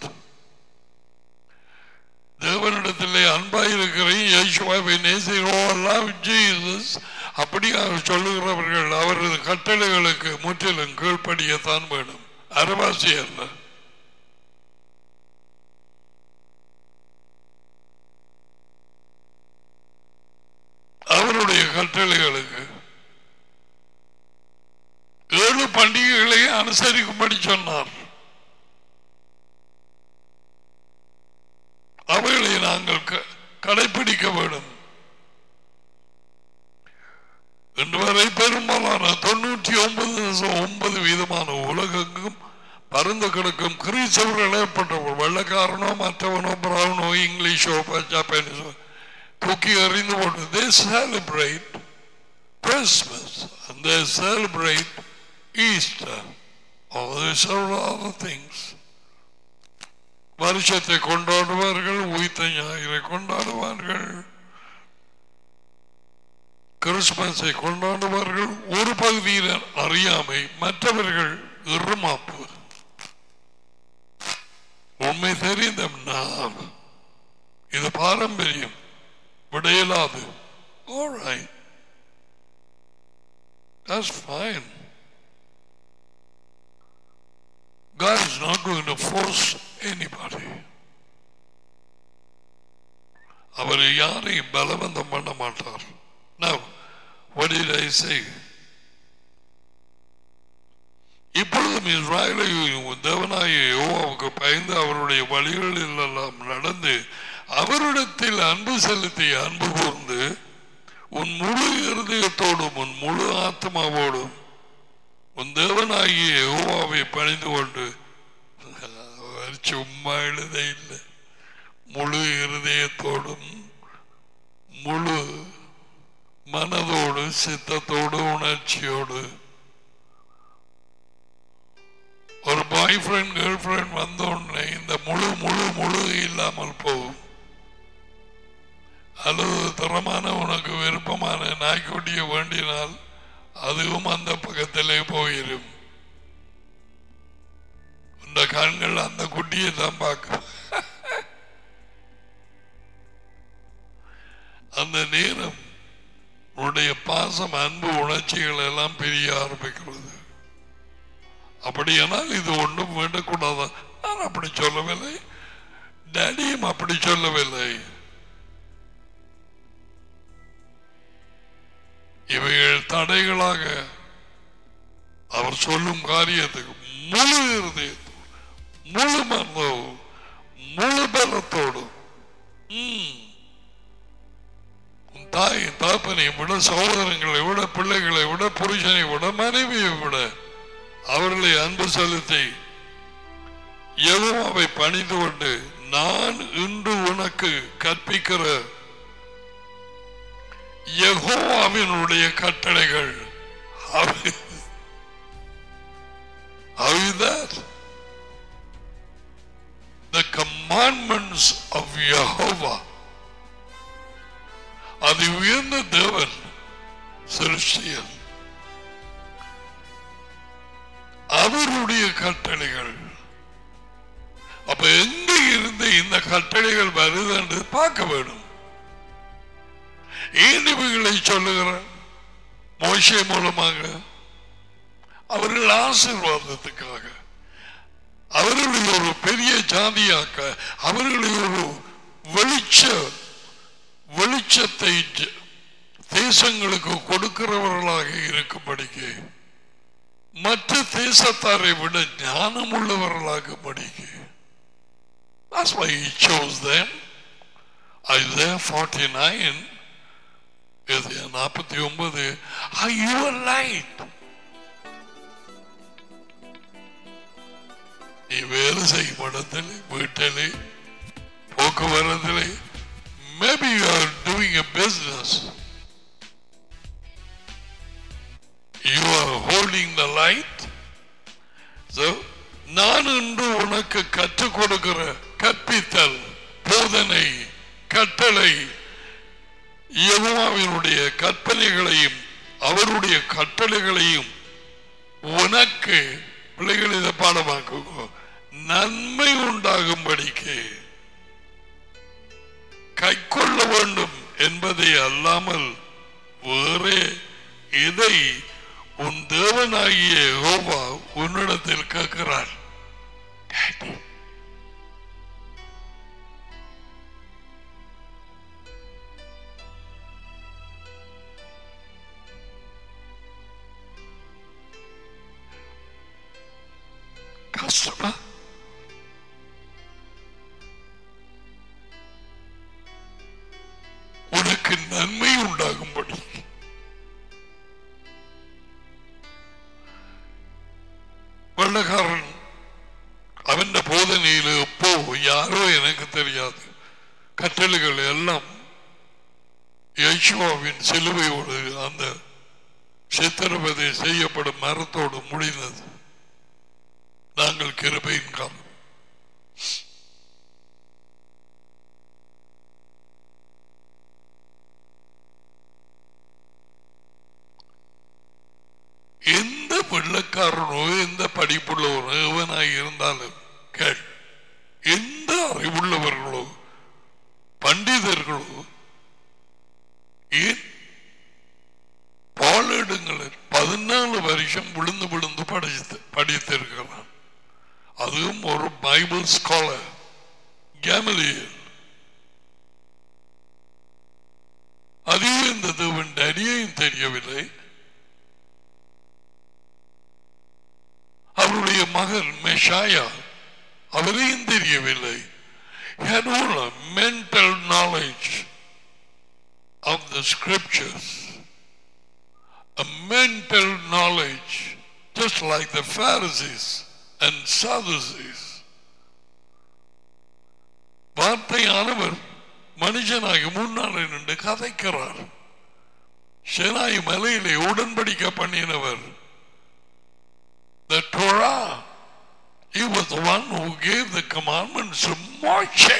தேவனிடத்திலே அன்பாயிருக்கிற இயேசுவாவை நேசிக்கிறோ love Jesus அப்படியாக சொல்லுகிறவர்கள் அவரது கட்டளைகளுக்கு முற்றிலும் கீழ்ப்படியத்தான் வேணும் அரவாசி அல்ல அவருடைய கட்டளைகளுக்கு ஏழு பண்டிகைகளை அனுசரிக்கும்படி சொன்னார் அவைகளை நாங்கள் க- கடைபிடிக்க வேண்டும் இன்று வரை பெரும்பாலான தொண்ணூற்றி ஒன்பது தசம் ஒன்பது வீதமான உலகெங்கும் பறந்து கிடக்கும் கிறிஸ்தவர்கள் ஏற்பட்டவர் வெள்ளக்காரனோ மற்றவனோ பிரவுனோ இங்கிலீஷோ ஜப்பானீஸோ தூக்கி எறிந்து போட்டு they celebrate Christmas and they celebrate Easter all these several other things வருஷத்தை கொண்டாடுவார்கள் உயிர்த்த ஞாயிறை கொண்டாடுவார்கள் கிறிஸ்துமஸை கொண்டாடுவார்கள் ஒரு பகுதியினர் அறியாமை மற்றவர்கள் இருமாப்பு உண்மை தெரிந்த நாம் இது பாரம்பரியம் விடையலாது All right. That's fine. God is not going to force anybody. அவர் யாரையும் பலவந்தம் பண்ண மாட்டார் Now, what did I say? இப்பொழுதும் இஸ்ராயலை தேவனாய யோவாவுக்கு பயந்து அவருடைய வழிகளில் எல்லாம் நடந்து அவரிடத்தில் அன்பு செலுத்தி அன்பு கூர்ந்து உன் முழு இருதயத்தோடும் உன் முழு ஆத்மாவோடும் உன் தேவனாகிய யோவாவை பணிந்து கொண்டு அவர் சும்மா எழுத இல்லை முழு இருதயத்தோடும் முழு மனதோடு சித்தத்தோடு உணர்ச்சியோடு ஒரு பாய் ஃப்ரெண்ட் கேர்ள் ஃப்ரெண்ட் வந்த உடனே இந்த முழு முழு முழு இல்லாமல் போகும் அல்லது தரமான உனக்கு விருப்பமான நாய்க்குட்டியை வேண்டினால் அதுவும் அந்த பக்கத்திலே போயிடும் இந்த கண்கள் அந்த குட்டியை தான் பார்க்கும் அந்த நேரம் உன்னுடைய பாசம் அன்பு உணர்ச்சிகள் எல்லாம் பிரிய ஆரம்பிக்கிறது அப்படியானால் இது ஒன்றும் வேண்டக்கூடாது நான் அப்படி சொல்லவில்லை டேடியும் அப்படி சொல்லவில்லை இவைகள் தடைகளாக அவர் சொல்லும் காரியத்துக்கு முழு இருதயத்தோடு முழு மனதோடு முழு பலத்தோடு ம். உன் தாய் தாப்பனை விட சகோதரங்களை விட பிள்ளைகளை விட புருஷனை விட மனைவியை விட அவர்களை அன்பு செலுத்தி எதுவும் அவை பணிந்து கொண்டு நான் இன்று உனக்கு கற்பிக்கிற யெகோவாவினுடைய கட்டளைகள் அவை- How is that? The commandments of Jehovah. அது உயர்ந்த தேவன் சிருஷ்டியல் அவருடைய கட்டளைகள் அப்ப எங்க இருந்து இந்த கட்டளைகள் வருது என்று பார்க்க வேண்டும் ஏன் இவைகளை சொல்லுகிறார் மோசை மூலமாக அவர்கள் ஆசீர்வாதத்துக்காக அவர்களை ஒரு பெரிய ஜாதியாக்க அவர்களை ஒரு வெளிச்ச வெளிச்சத்தை ஜ- தேசங்களுக்கு கொடுக்கிறவர்களாக இருக்கும்படிக்கு மற்ற தேசத்தாரை விட ஞானம் உள்ளவர்களாக படிக்கு That's why he chose them. Isaiah 49 Isaiah 49 Are you a light? நீ வேலை செய்யும் இடத்தில் வீட்டிலே போக்குவரத்திலே maybe you are doing a business you are holding the light so நான் இன்று உனக்கு கற்றுக் கொடுக்கிற கற்பித்தல் போதனை கட்டளை யெகோவாவினுடைய கற்பனைகளையும் அவருடைய கட்டளைகளையும் உனக்கு பிள்ளைகள் இதை பாடமாக்குங்க நன்மை உண்டாகும்படிக்கு கைக்கொள்ள வேண்டும் என்பதை அல்லாமல் வேறே இதை உன் தேவனாகிய யெகோவா உன்னிடத்தில் கேட்கிறார் Daddy, கஷ்டமா உனக்கு நன்மை உண்டாகும்படி வெள்ளக்காரன் அவன் போதனையில் எப்போ யாரோ எனக்கு தெரியாது கட்டளைகள் எல்லாம் யேசுவாவின் சிலுவையோடு அந்த சித்திரவதை செய்யப்படும் மரத்தோடு முடிந்தது நாங்கள் கிருபையின் காலம் எந்த வெள்ளக்காரனோ எந்த படிப்புள்ளவனோ எவனாய் இருந்தாலும் கேள் எந்த அறிவுள்ளவர்களோ பண்டிதர்களோ ஏன் பாலிடங்களில் பதினாலு வருஷம் விழுந்து விழுந்து படித்து படித்திருக்கிறான் அதுவும் ஒரு பைபிள் ஸ்காலர் கேமலியல் அதையும் இந்த தேவன் அடியையும் தெரியவில்லை அவருடைய மகன் மெஷாயா அவரையும் தெரியவில்லை He had all a mental knowledge of the scriptures, a mental knowledge, just like the Pharisees and Sadducees. வார்த்தையானவர் மனுஷனாகி முன்னாலே நின்று கதைக்கிறார் செனாய் மலையிலே உடன்படிக்கை பண்ணினவர் the Torah. He was the one who gave the commandments to Moshe.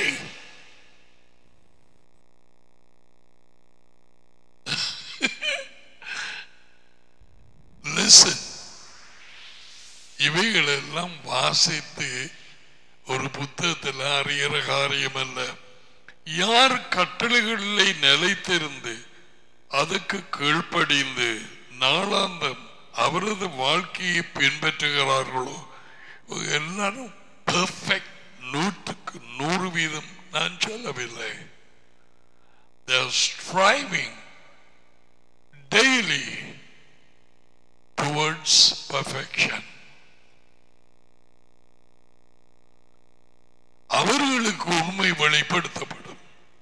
Listen. இவைகள் எல்லாம் வாசித்து ஒரு புத்தகத்தில் அறிகிற காரியம் அல்ல யார் கட்டளைகளிலே நிலைத்திருந்து அதுக்கு கீழ்ப்படிந்து நாளாந்தம் அவரது வாழ்க்கையை பின்பற்றுகிறார்களோ இவங்க எல்லாரும் பெர்ஃபெக்ட் நூற்றுக்கு நூறு வீதம் நான் சொல்லவில்லை They are striving daily towards perfection. அவர்களுக்கு உண்மை வெளிப்படுத்தப்படும்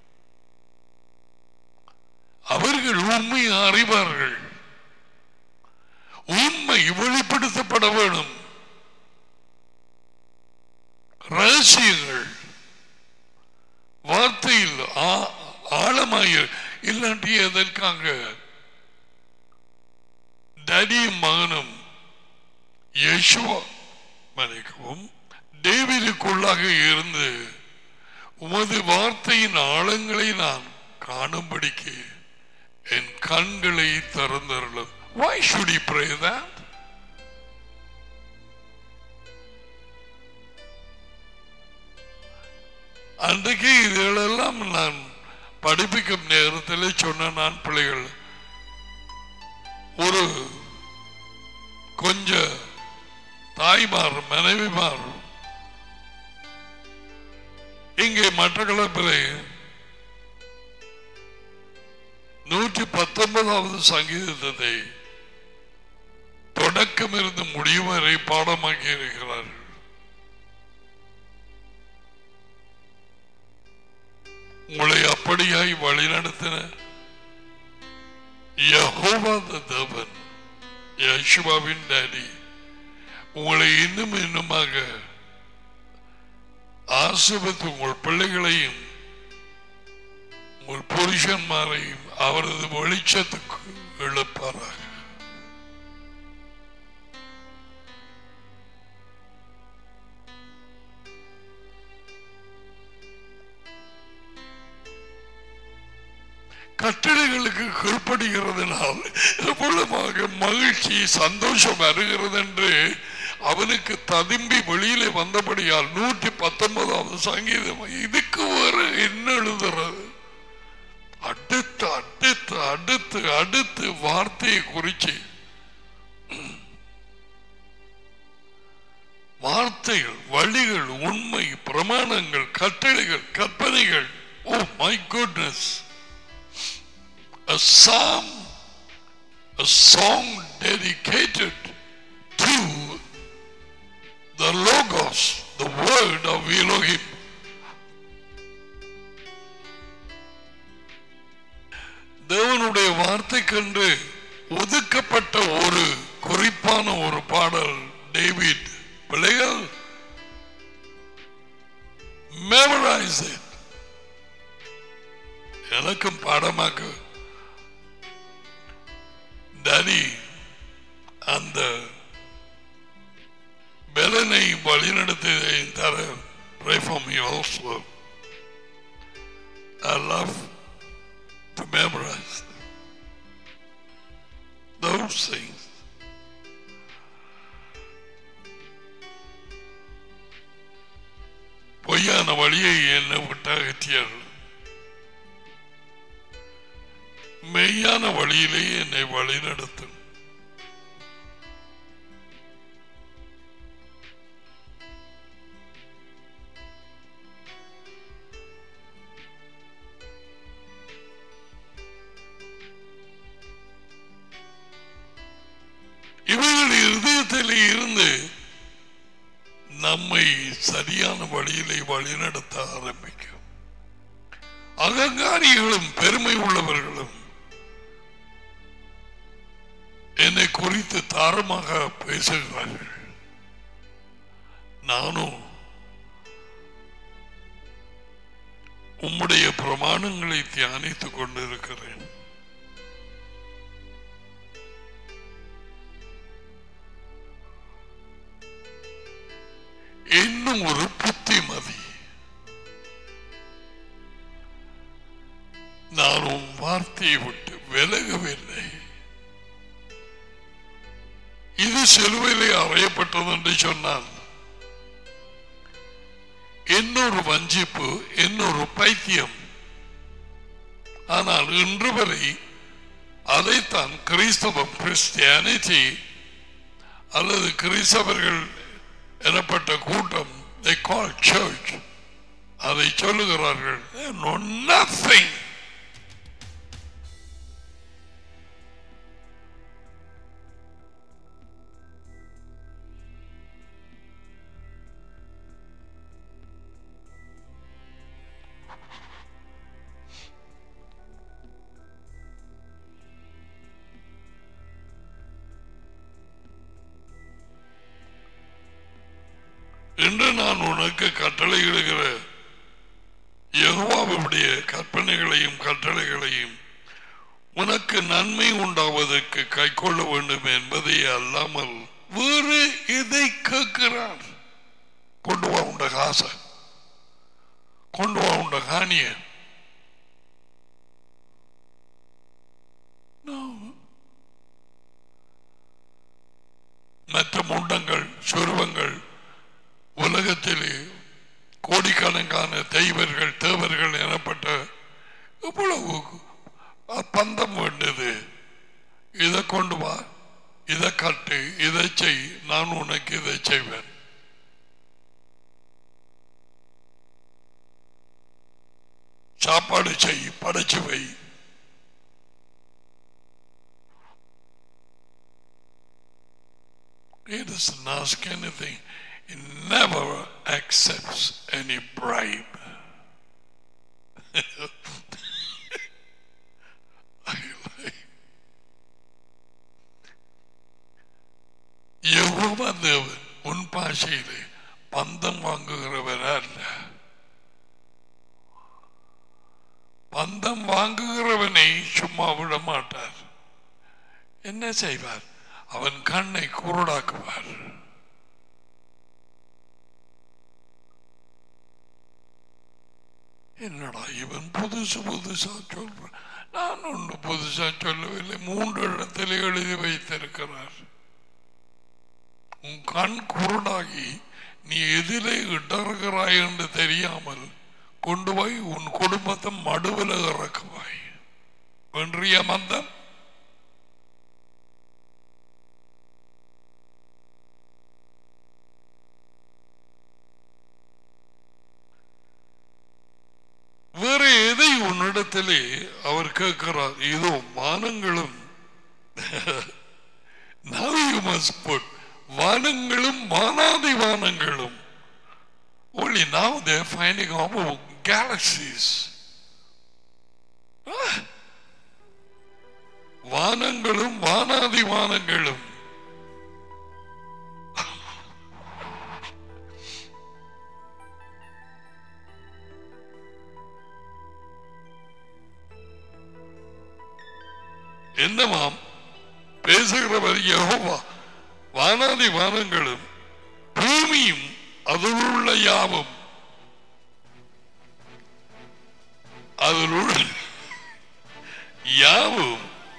அவர்கள் உண்மை அறிவார்கள் உண்மை வெளிப்படுத்தப்பட வேண்டும் ரகசியங்கள் வார்த்தையில் ஆ- ஆழமாய் இல்லாட்டி எதற்காக டடியும் மகனும் யேசுவா மன்னிக்கவும் டேவிடுக்குள்ளாக இருந்து உமது வார்த்தையின் ஆழங்களை நான் காணும்படிக்கு என் கண்களை திறந்தருளும் Why should he pray that? அன்றைக்கு இதுகளெல்லாம் நான் படிப்பிக்கும் நேரத்தில் சொன்ன நான் பிள்ளைகள் ஒரு கொஞ்ச தாய்மார் மனைவிமார் இங்கே மட்டக்களப்பிலே நூற்றி பத்தொன்பதாவது சங்கீதத்தை தொடக்கம் இருந்து முடியும் வரை பாடமாக்கி இருக்கிறார்கள் உங்களை அப்படியாய் வழிநடத்தின யெகோவா the தேவன் யேசுவாவின் டாடி உங்களை இன்னும் இன்னுமாக ஆசிர்வத்து உங்கள் பிள்ளைகளையும் உங்கள் புருஷன்மாரையும் அவரது வெளிச்சத்துக்கு இழுப்பாராக கட்டளைகளுக்கு கீழ்ப்படுகிறதுனால் எவ்வளவாக மகிழ்ச்சி சந்தோஷம் வருகிறது என்று அவனுக்கு ததும்பி வெளியிலே வந்தபடியால் நூற்றி பத்தொன்பதாவது சங்கீதம் இதுக்கு வேறு என்ன எழுதுறது அடுத்து அடுத்து அடுத்து அடுத்து வார்த்தையை குறிச்சு வார்த்தைகள் வழிகள் உண்மை பிரமாணங்கள் கட்டளைகள் கற்பனைகள் oh my goodness a psalm, a song dedicated to the Logos, the word of Elohim. தேவனுடைய வார்த்தைக்கென்று ஒதுக்கப்பட்ட ஒரு குறிப்பான ஒரு பாடல் டேவிட் பிள்ளைகள் memorize it எனக்கும் பாடமாக்கு டனி அந்த பலனை வழிநடத்தியதை தர pray for me also. I love to memorize those things. பொய்யான வழியை என்னை விட்டு அகற்றியார்கள் மெய்யான வழியிலே என்னை வழிநடத்தும் இவைகள் இருதயத்தில் இருந்து நம்மை சரியான வழியிலே வழிநடத்த ஆரம்பிக்கும் அகங்காரிகளும் பெருமை உள்ளவர்களும் என்னை குறித்து தாரமாக பேசுகிறார்கள் நானும் உம்முடைய பிரமாணங்களை தியானித்துக் கொண்டிருக்கிறேன் இன்னும் ஒரு புத்திமதி நான் உன் வார்த்தையை விட்டு விலகவில்லை இது சிலுவையிலே அறையப்பட்டது என்று சொன்னால் இன்னொரு வஞ்சிப்பு இன்னொரு பைத்தியம் ஆனால் இன்று வரை அதைத்தான் கிறிஸ்தவம் கிறிஸ்டியானிட்டி அல்லது கிறிஸ்தவர்கள் எனப்பட்ட கூட்டம் they call church அதை சொல்லுகிறார்கள் They know nothing இன்று நான் உனக்கு கட்டளையிடுகிற யெகோவாவுடைய கற்பனைகளையும் கட்டளைகளையும் உனக்கு நன்மை உண்டாவதற்கு கைக்கொள்ள வேண்டும் என்பதை அல்லாமல் வேறு எதை கேட்கிறார் கொண்டு வா உண்ட காசை கொண்டு வா உண்ட காணிய No. மற்ற முண்டங்கள் சுருவங்கள் உலகத்திலே கோடிக்கணக்கான தெய்வர்கள் தேவர்கள் எனப்பட்ட இவ்வளவு பந்தம் வேண்டது இதை கொண்டு வா இதை கட்டு இதை செய் நான் உனக்கு இதை செய்வேன் சாப்பாடு செய் படைச்சு வை He doesn't ask anything. He never accepts any bribe. I like- Jehovah தேவன் உன் பாஷையிலே பந்தம் வாங்குகிறவர் அல்ல பந்தம் வாங்குகிறவனை சும்மா விட மாட்டார் என்ன செய்வார் அவன் கண்ணை குருடாக்குவார் என்னடா இவன் புதுசு புதுசா சொல்றான் நான் ஒன்று புதுசா சொல்லவில்லை மூன்று இடத்தில் எழுதி வைத்திருக்கிறார் உன் கண் குருடாகி நீ எதிலே இடறுகிறாய் என்று தெரியாமல் கொண்டு போய் உன் குடும்பத்தை மடுவில் இறக்குவாய் வென்றிய மந்தம் வேறு எதை உன்னிடத்திலே அவர் கேட்கிறார் இதோ மானங்களும் Now you must put வானங்களும் வானாதி வானங்களும் only now they're finding out galaxies Ah. வானங்களும் வானாதி வானங்களும் என்னமாம் பேசுகிறவர் யெகோவா வானாதி வானங்களும் பூமியும் அதில் உள்ள யாவும் அதில் உள்ள யாவும்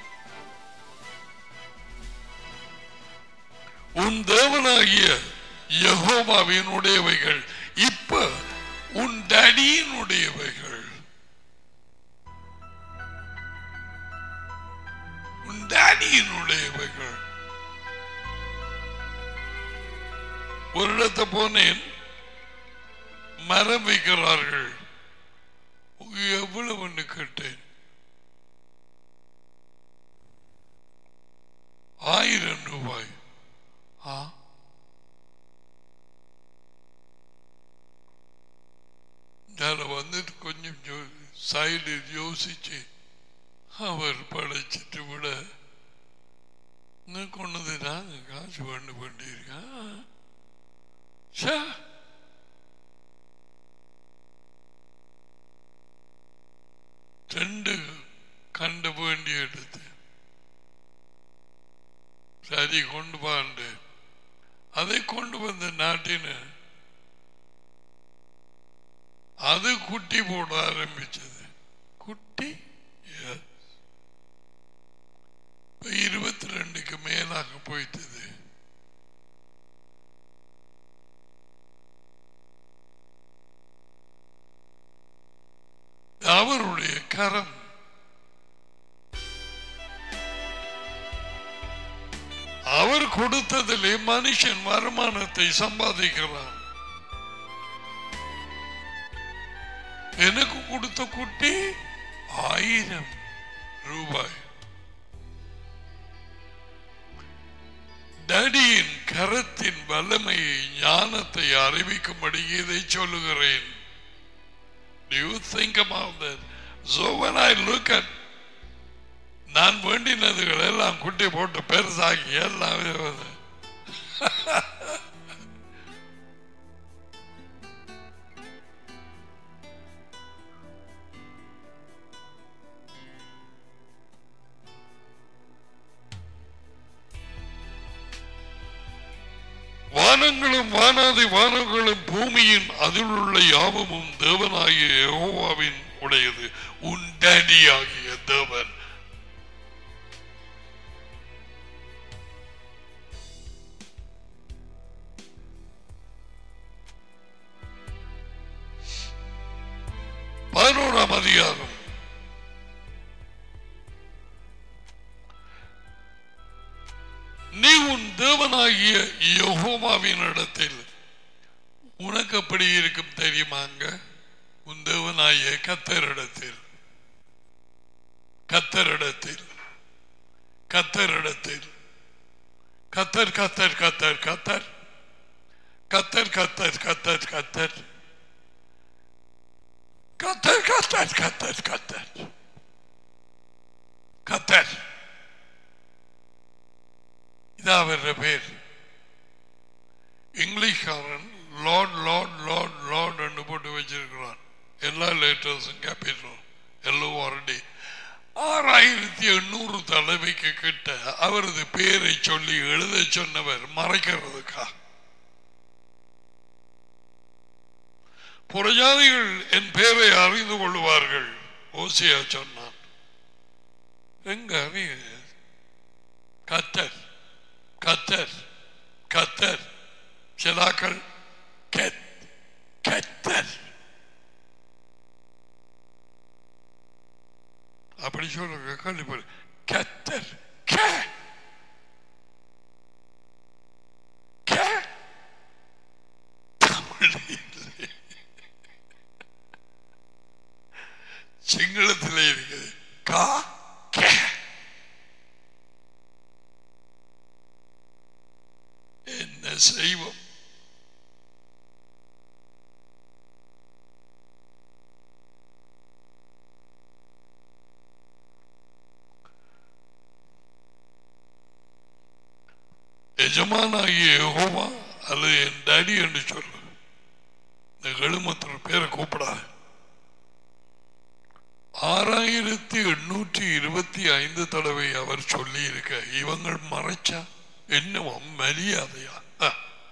உன் தேவனாகிய யெகோவாவினுடையவைகள் இப்ப உன் டடியினுடையவைகள் உன் டேடியினுடையவைகள் ஒரு இடத்தை போனேன் மரம் வைக்கிறார்கள் எவ்வளவுன்னு கேட்டேன் ஆயிரம் ரூபாய் ஆ நான் வந்துட்டு கொஞ்சம் சைடு யோசிச்சு அவர் படைச்சிட்டு விட இன்னும் கொண்டது நாங்க காசு பண்ணு பண்ணியிருக்கேன் ச்சே. ரெண்டு கண்டு வேண்டி எடுத்து சரி கொண்டு வாண்டு அதை கொண்டு வந்த நாட்டின அது குட்டி போட ஆரம்பிச்சது குட்டி Yes. இப்ப இருபத்தி ரெண்டுக்கு மேலாக போயிட்டது அவருடைய கரம் அவர் கொடுத்ததிலே மனுஷன் வருமானத்தை சம்பாதிக்கிறான் எனக்கு கொடுத்த குட்டி ஆயிரம் ரூபாய் டடியின் கரத்தின் வல்லமையை ஞானத்தை அறிவிக்கும்படி இதை சொல்லுகிறேன் Do you think about that? So when I look at நான் வேண்டினதுகள் எல்லாம் குட்டி போட்டு பெருசாகி எல்லாம் வருது. வானங்களும் வானாதி வானங்களும் பூமியின் அதில் உள்ள யாவமும் தேவனாகிய யெகோவாவின் உடையது உன் டேடியாகிய தேவன் பதினோராம் அதிகாரம் நீ உன் தேவனாகிய யெகோவாவின் இடத்தில் உனக்கு எப்படி இருக்கும் தெரியுமாங்க உன் தேவனாகிய கத்தரிடத்தில் கத்தரிடத்தில் கத்தரிடத்தில் கத்தர் கத்தர் கத்தர் கத்தர் கத்தர் கத்தர் கத்தர் கத்தர் கத்தர் கத்தர் கத்தர் கத்தர் கத்தர் இது அவர பேர் இங்கிலீஷ்காரன் லார்ட் லார்ட் லார்ட் லார்ட் என்று போட்டு வச்சிருக்கிறான் எல்லா லேட்டர்ஸும் கேபிட்டல் எல்லோ ஆல்ரெடி ஆறாயிரத்தி எண்ணூறு தடவைக்கு கிட்ட அவரது பேரை சொல்லி எழுத சொன்னவர் மறைக்கிறதுக்கா புறஜாதிகள் என் பேரை அறிந்து கொள்வார்கள் ஓசியா சொன்னான் எங்க அறிய கத்தர் கத்தர் கத்தர் சிலாக்கள் கெத் கத்தர் அப்படி சொல்லுங்க கண்டிப்பா கத்தர் கே கே தமிழ் இல்லை. சிங்களத்தில் இருக்குது கா கே என்ன செய்வோம் எஜமானாகிய யெகோவா அல்லது என் டாடி என்று சொல்லு இந்த எழுமத்தின் பேரை கூப்பிடாது ஆறாயிரத்தி எண்ணூற்றி இருபத்தி ஐந்து தடவை அவர் சொல்லி இருக்க இவங்கள் மறைச்சா என்னவா மரியாதையா ஆ.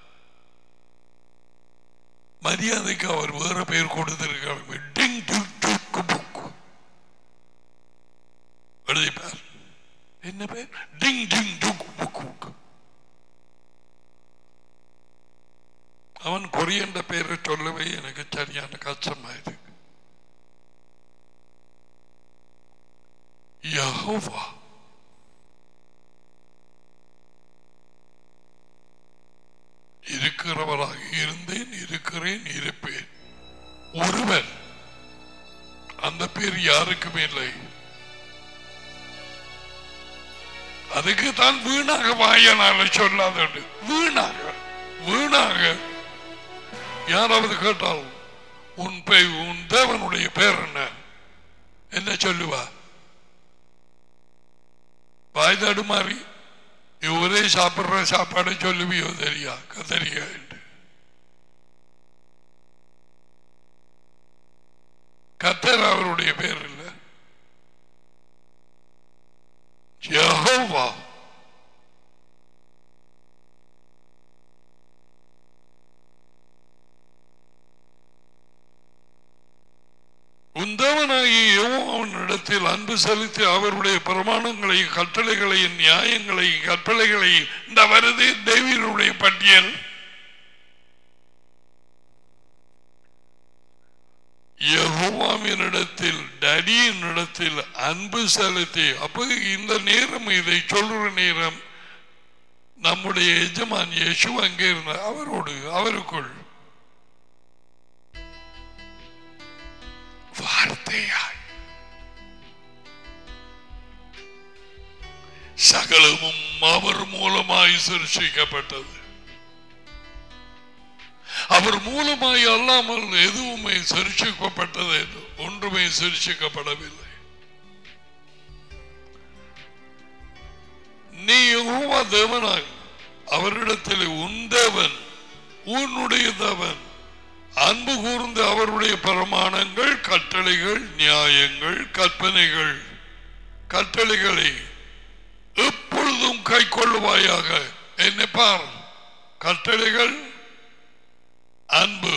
மரியாதைக்கு அவர் வேற பெயர் கொடுத்திருக்காங்க டிங் டுக் டுக் புக். எழுதி பார் என்ன பேர் டிங் டிங் டுக் புக் புக். அவன் கொரியன்ற பெயரை சொல்லவே எனக்கு சரியான கஷ்டமாயிருக்கு யஹோவா இருக்கிறவராக இருந்தேன் இருக்கிறேன் இருப்பேன் ஒருவர் அந்த பேர் யாருக்குமே இல்லை அதுக்கு தான் வீணாக வாயனால சொல்லாத வீணாக வீணாக யாராவது கேட்டால் உன் பெய் உன் தேவனுடைய பேர் என்ன என்ன சொல்லுவா வாய் தடுமாறி ஒரே சாப்பிடுற சாப்பாடு சொல்லுவியோ தெரியா கத்தரியா என்று கத்தர் அவருடைய பேர் இல்லை யெகோவா உந்தவனாகிய அவனிடத்தில் அன்பு செலுத்தி அவருடைய பிரமாணங்களையும் கட்டளைகளையும் நியாயங்களையும் கட்டளைகளையும் இந்த வருது தேவியருடைய பட்டியல் யெகோவாவினிடத்தில் டடியினிடத்தில் அன்பு செலுத்தி அப்ப இந்த நேரம் இதை சொல்ற நேரம் நம்முடைய எஜமான் யேசு அங்கே இருந்த அவரோடு அவருக்குள் வார்த்தையாய் சகலமும் அவர் மூலமாய் சிருஷிக்கப்பட்டது அவர் மூலமாய் அல்லாமல் எதுவுமே சிருஷிக்கப்பட்டது ஒன்றுமே சிருஷிக்கப்படவில்லை நீ யெகோவா தேவனாய் அவரிடத்தில் உன் தேவன் உன்னுடைய தேவன் அன்பு கூர்ந்து அவருடைய பிரமாணங்கள் கட்டளைகள் நியாயங்கள் கற்பனைகள் கட்டளைகளை எப்பொழுதும் கை கொள்ளுவாயாக என்னை பார் கட்டளைகள் அன்பு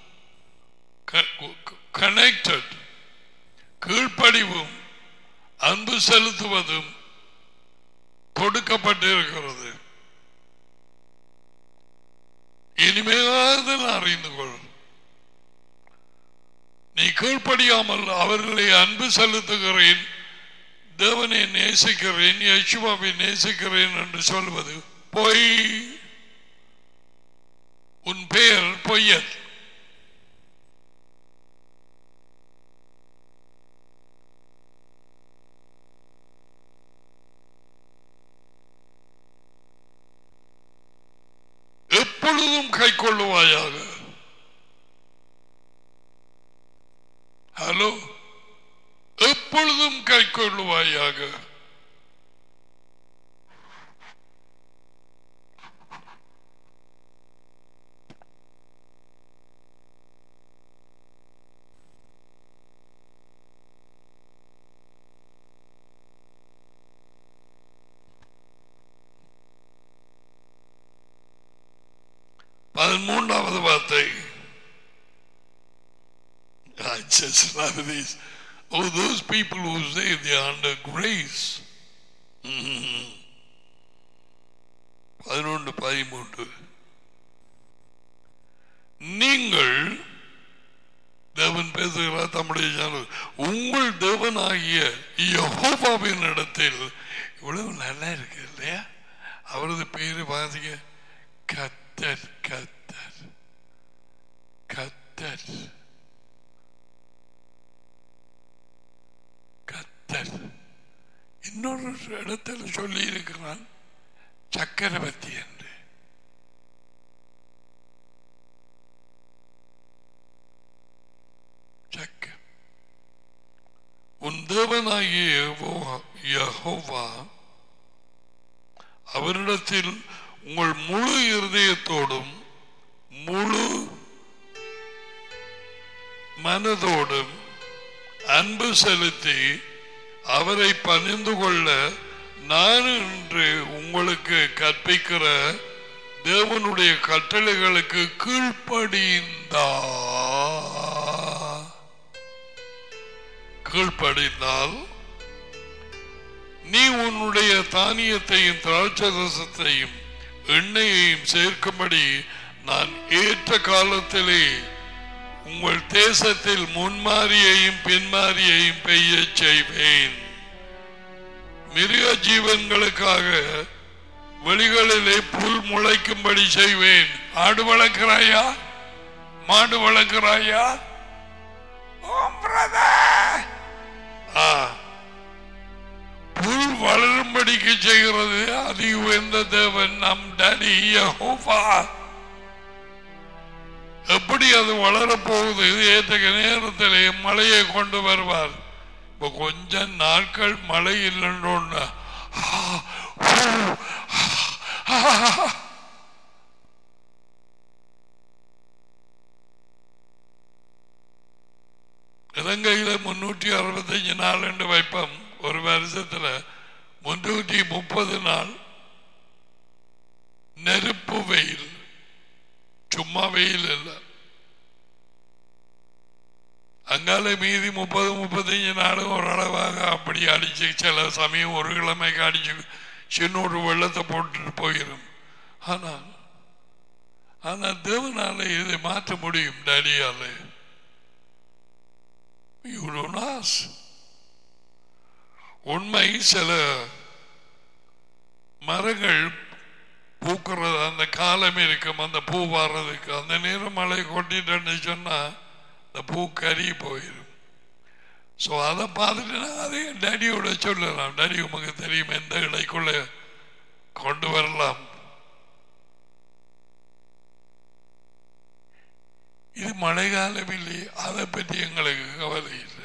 கனெக்டட் கீழ்ப்படிவும் அன்பு செலுத்துவதும் கொடுக்கப்பட்டிருக்கிறது இனிமையாவது அறிந்து கொள் நீ கீழ்ப்படியாமல் அவர்களை அன்பு செலுத்துகிறேன் தேவனை நேசிக்கிறேன் யசுவாவை நேசிக்கிறேன் என்று சொல்வது பொய் உன் பெயர் பொய்யர் எப்பொழுதும் கை கொள்ளுவாயாக ஹலோ எப்பொழுதும் கை கொள்ளுவாயாக பதிமூன்றாவது வார்த்தை I just love this. Oh, those people who say they are under grace. Mhm. பதினொன்று பதிமூன்று நீங்கள் தேவன் பேசுகிறார் தம்முடைய ஜனம் உங்கள் தேவனாகிய யெகோவாவின் இடத்தில் இவ்வளவு நல்லா இருக்கு இல்லையா அவரது பேரு வாசிக்க கத்தர் கத்தர் கத்தர் கத்தர் இன்னொரு இடத்துல சொல்லி இருக்கிறான் சக்கரவர்த்தி என்று சக்க உன் தேவனாகிய யெகோவா- யெகோவா அவரிடத்தில் உங்கள் முழு இருதயத்தோடும் முழு மனதோடும் அன்பு செலுத்தி அவரை பணிந்து கொள்ள நான் இன்று உங்களுக்கு கற்பிக்கிற தேவனுடைய கட்டளைகளுக்கு கீழ்ப்படிந்தா கீழ்ப்படிந்தால் நீ உன்னுடைய தானியத்தையும் திராட்சரசத்தையும் எண்ணெயையும் சேர்க்கும்படி நான் ஏற்ற காலத்திலே உங்கள் தேசத்தில் முன்மாரியையும் பின்மாரியையும் பெய்ய செய்வேன் மிருக ஜீவன்களுக்காக வெளிகளிலே புல் முளைக்கும்படி செய்வேன் ஆடு வளர்க்கிறாயா மாடு வளர்க்கிறாயா ஓம் brother. ஆ புல் வளரும்படிக்கு செய்கிறது அதி உயர்ந்த தேவன் நம் டடி யெகோவா எப்படி அது வளரப்போகுது ஏத்தக்க நேரத்திலே மழையை கொண்டு வருவார் இப்ப கொஞ்ச நாட்கள் மழை இல்லைன்னு இலங்கையில முன்னூற்றி அறுபத்தஞ்சு நாள் என்று வைப்போம் ஒரு வருஷத்துல முன்னூற்றி முப்பது நாள் நெருப்பு வெயில் சும்மா வெயில் இல்லை அங்கால மீதி முப்பது முப்பத்தஞ்சு நாளும் ஓரளவாக அப்படி அடிச்சு சில சமயம் ஒரு கிழமைக்கு அடிச்சு சின்னொரு வெள்ளத்தை போட்டுட்டு போயிடும் ஆனால் ஆனால் தேவனால இதை மாற்ற முடியும் டேடியால You don't ask. உண்மை சில மரங்கள் பூக்கிறது அந்த காலம் இருக்கும் அந்த பூ வர்றதுக்கு அந்த நேரம் மழை கொட்டிட்டேன்னு சொன்னா அந்த பூ கறி போயிடும் ஸோ அதை பார்த்துட்டு நான் அதே டேடியோட சொல்லலாம் டேடி உமக்கு தெரியும் எந்த இடைக்குள்ள கொண்டு வரலாம் இது மழை காலம் இல்லை அதை பற்றி எங்களுக்கு கவலை இல்லை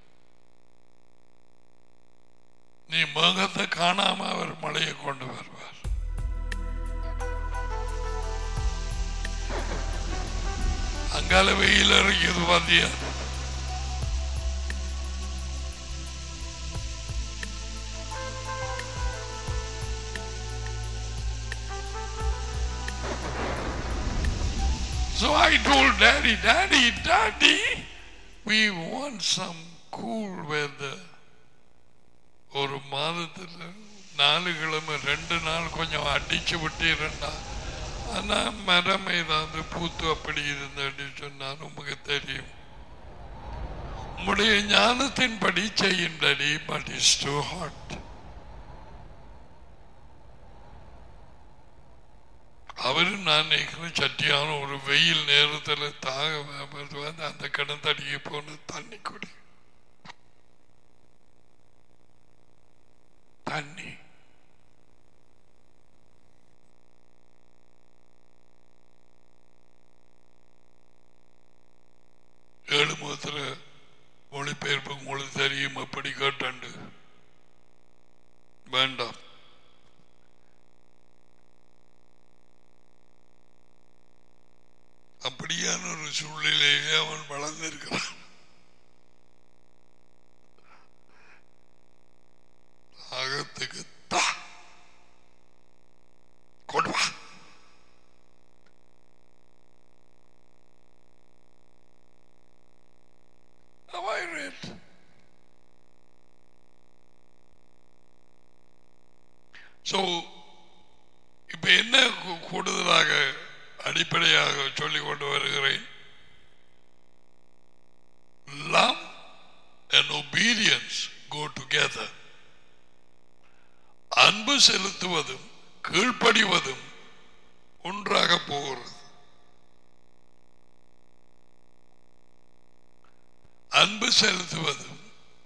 நீ மேகத்தை காணாம அவர் மழையை கொண்டு வருவார் அங்கால வெயில் இறங்கியது பாத்தியா So I told Daddy, Daddy, Daddy, we want some cool weather. ஒரு மாதத்தில் நாலு கிழமை ரெண்டு நாள் கொஞ்சம் அடிச்சு விட்டீரண்டா ஆனா மரம் ஏதாவது பூத்து அப்படி இருந்தேன்னு சொன்னால் உமக்கு தெரியும் உம்முடைய ஞானத்தின்படி செய்யும் daddy but is too hot அவரும் நான் நினைக்கிறேன் சட்டியான ஒரு வெயில் நேரத்தில் தாக வந்து அந்த கிணத்தடிக்கு போன தண்ணி குடி தண்ணி ஏழு முகத்துல மொழிபெயர்ப்பு உங்களுக்கு தெரியும் அப்படி கேட்டாண்டு வேண்டாம் அப்படியான ஒரு சூழ்நிலையிலே அவன் வளர்ந்திருக்கிறான் அகத்துக்கு தா கொண்டு வா Avoid it. So, இப்ப என்ன கூ- கூடுதலாக அடிப்படையாக சொல்லிக் கொண்டு வருகிறேன் love and obedience go together அன்பு செலுத்துவதும் கீழ்ப்படிவதும் ஒன்றாக போகிறது அன்பு செலுத்துவதும்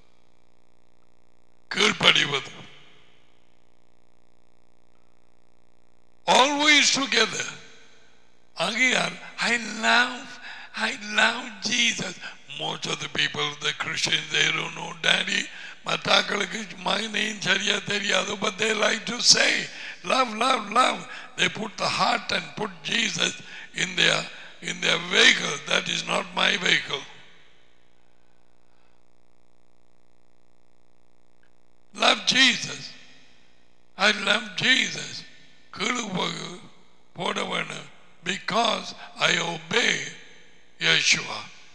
கீழ்ப்படிவதும் always together ஆகையால் I love I love Jesus most of the people the Christians they don't know daddy மத்தாக்களுக்கு மகனையும் சரியா தெரியாது but they like to say love love love they put the heart and put Jesus in their in their vehicle that is not my vehicle love Jesus I love Jesus கீழு போகு போட வேணும் because I obey Yeshua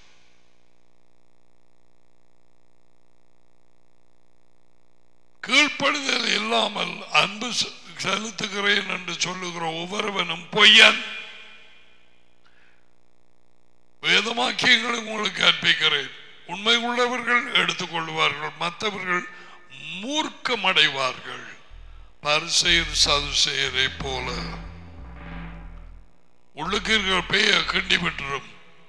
கீழ்ப்படுதல் இல்லாமல் அன்பு செ- செலுத்துகிறேன் என்று சொல்லுகிற ஒவ்வொருவனும் பொய்யன் வேதமாக்கியங்களை உங்களுக்கு கற்பிக்கிறேன் உண்மை உள்ளவர்கள் எடுத்துக்கொள்வார்கள் மற்றவர்கள் மூர்க்கமடைவார்கள் பரிசெயர் சதுசெயரை போல உள்ளுக்கு இருக்கிற பேய கிண்டி விட்டுரும்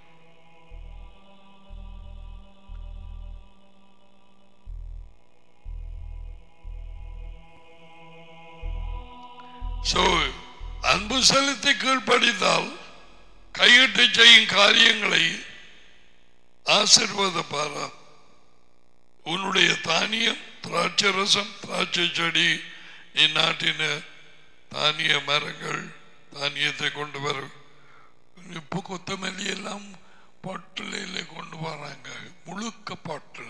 So, அன்பு செலுத்தி கீழ்ப்படித்தால் கையிட்டு செய்யும் காரியங்களை ஆசிர்வாதப்பாரா உன்னுடைய தானியம் திராட்சை ரசம் திராட்சை செடி நீ நாட்டின தானிய மரங்கள் தானியத்தை கொண்டு வர இப்போ கொத்தமல்லி எல்லாம் பாட்டில கொண்டு வராங்க முழுக்க பாட்டில்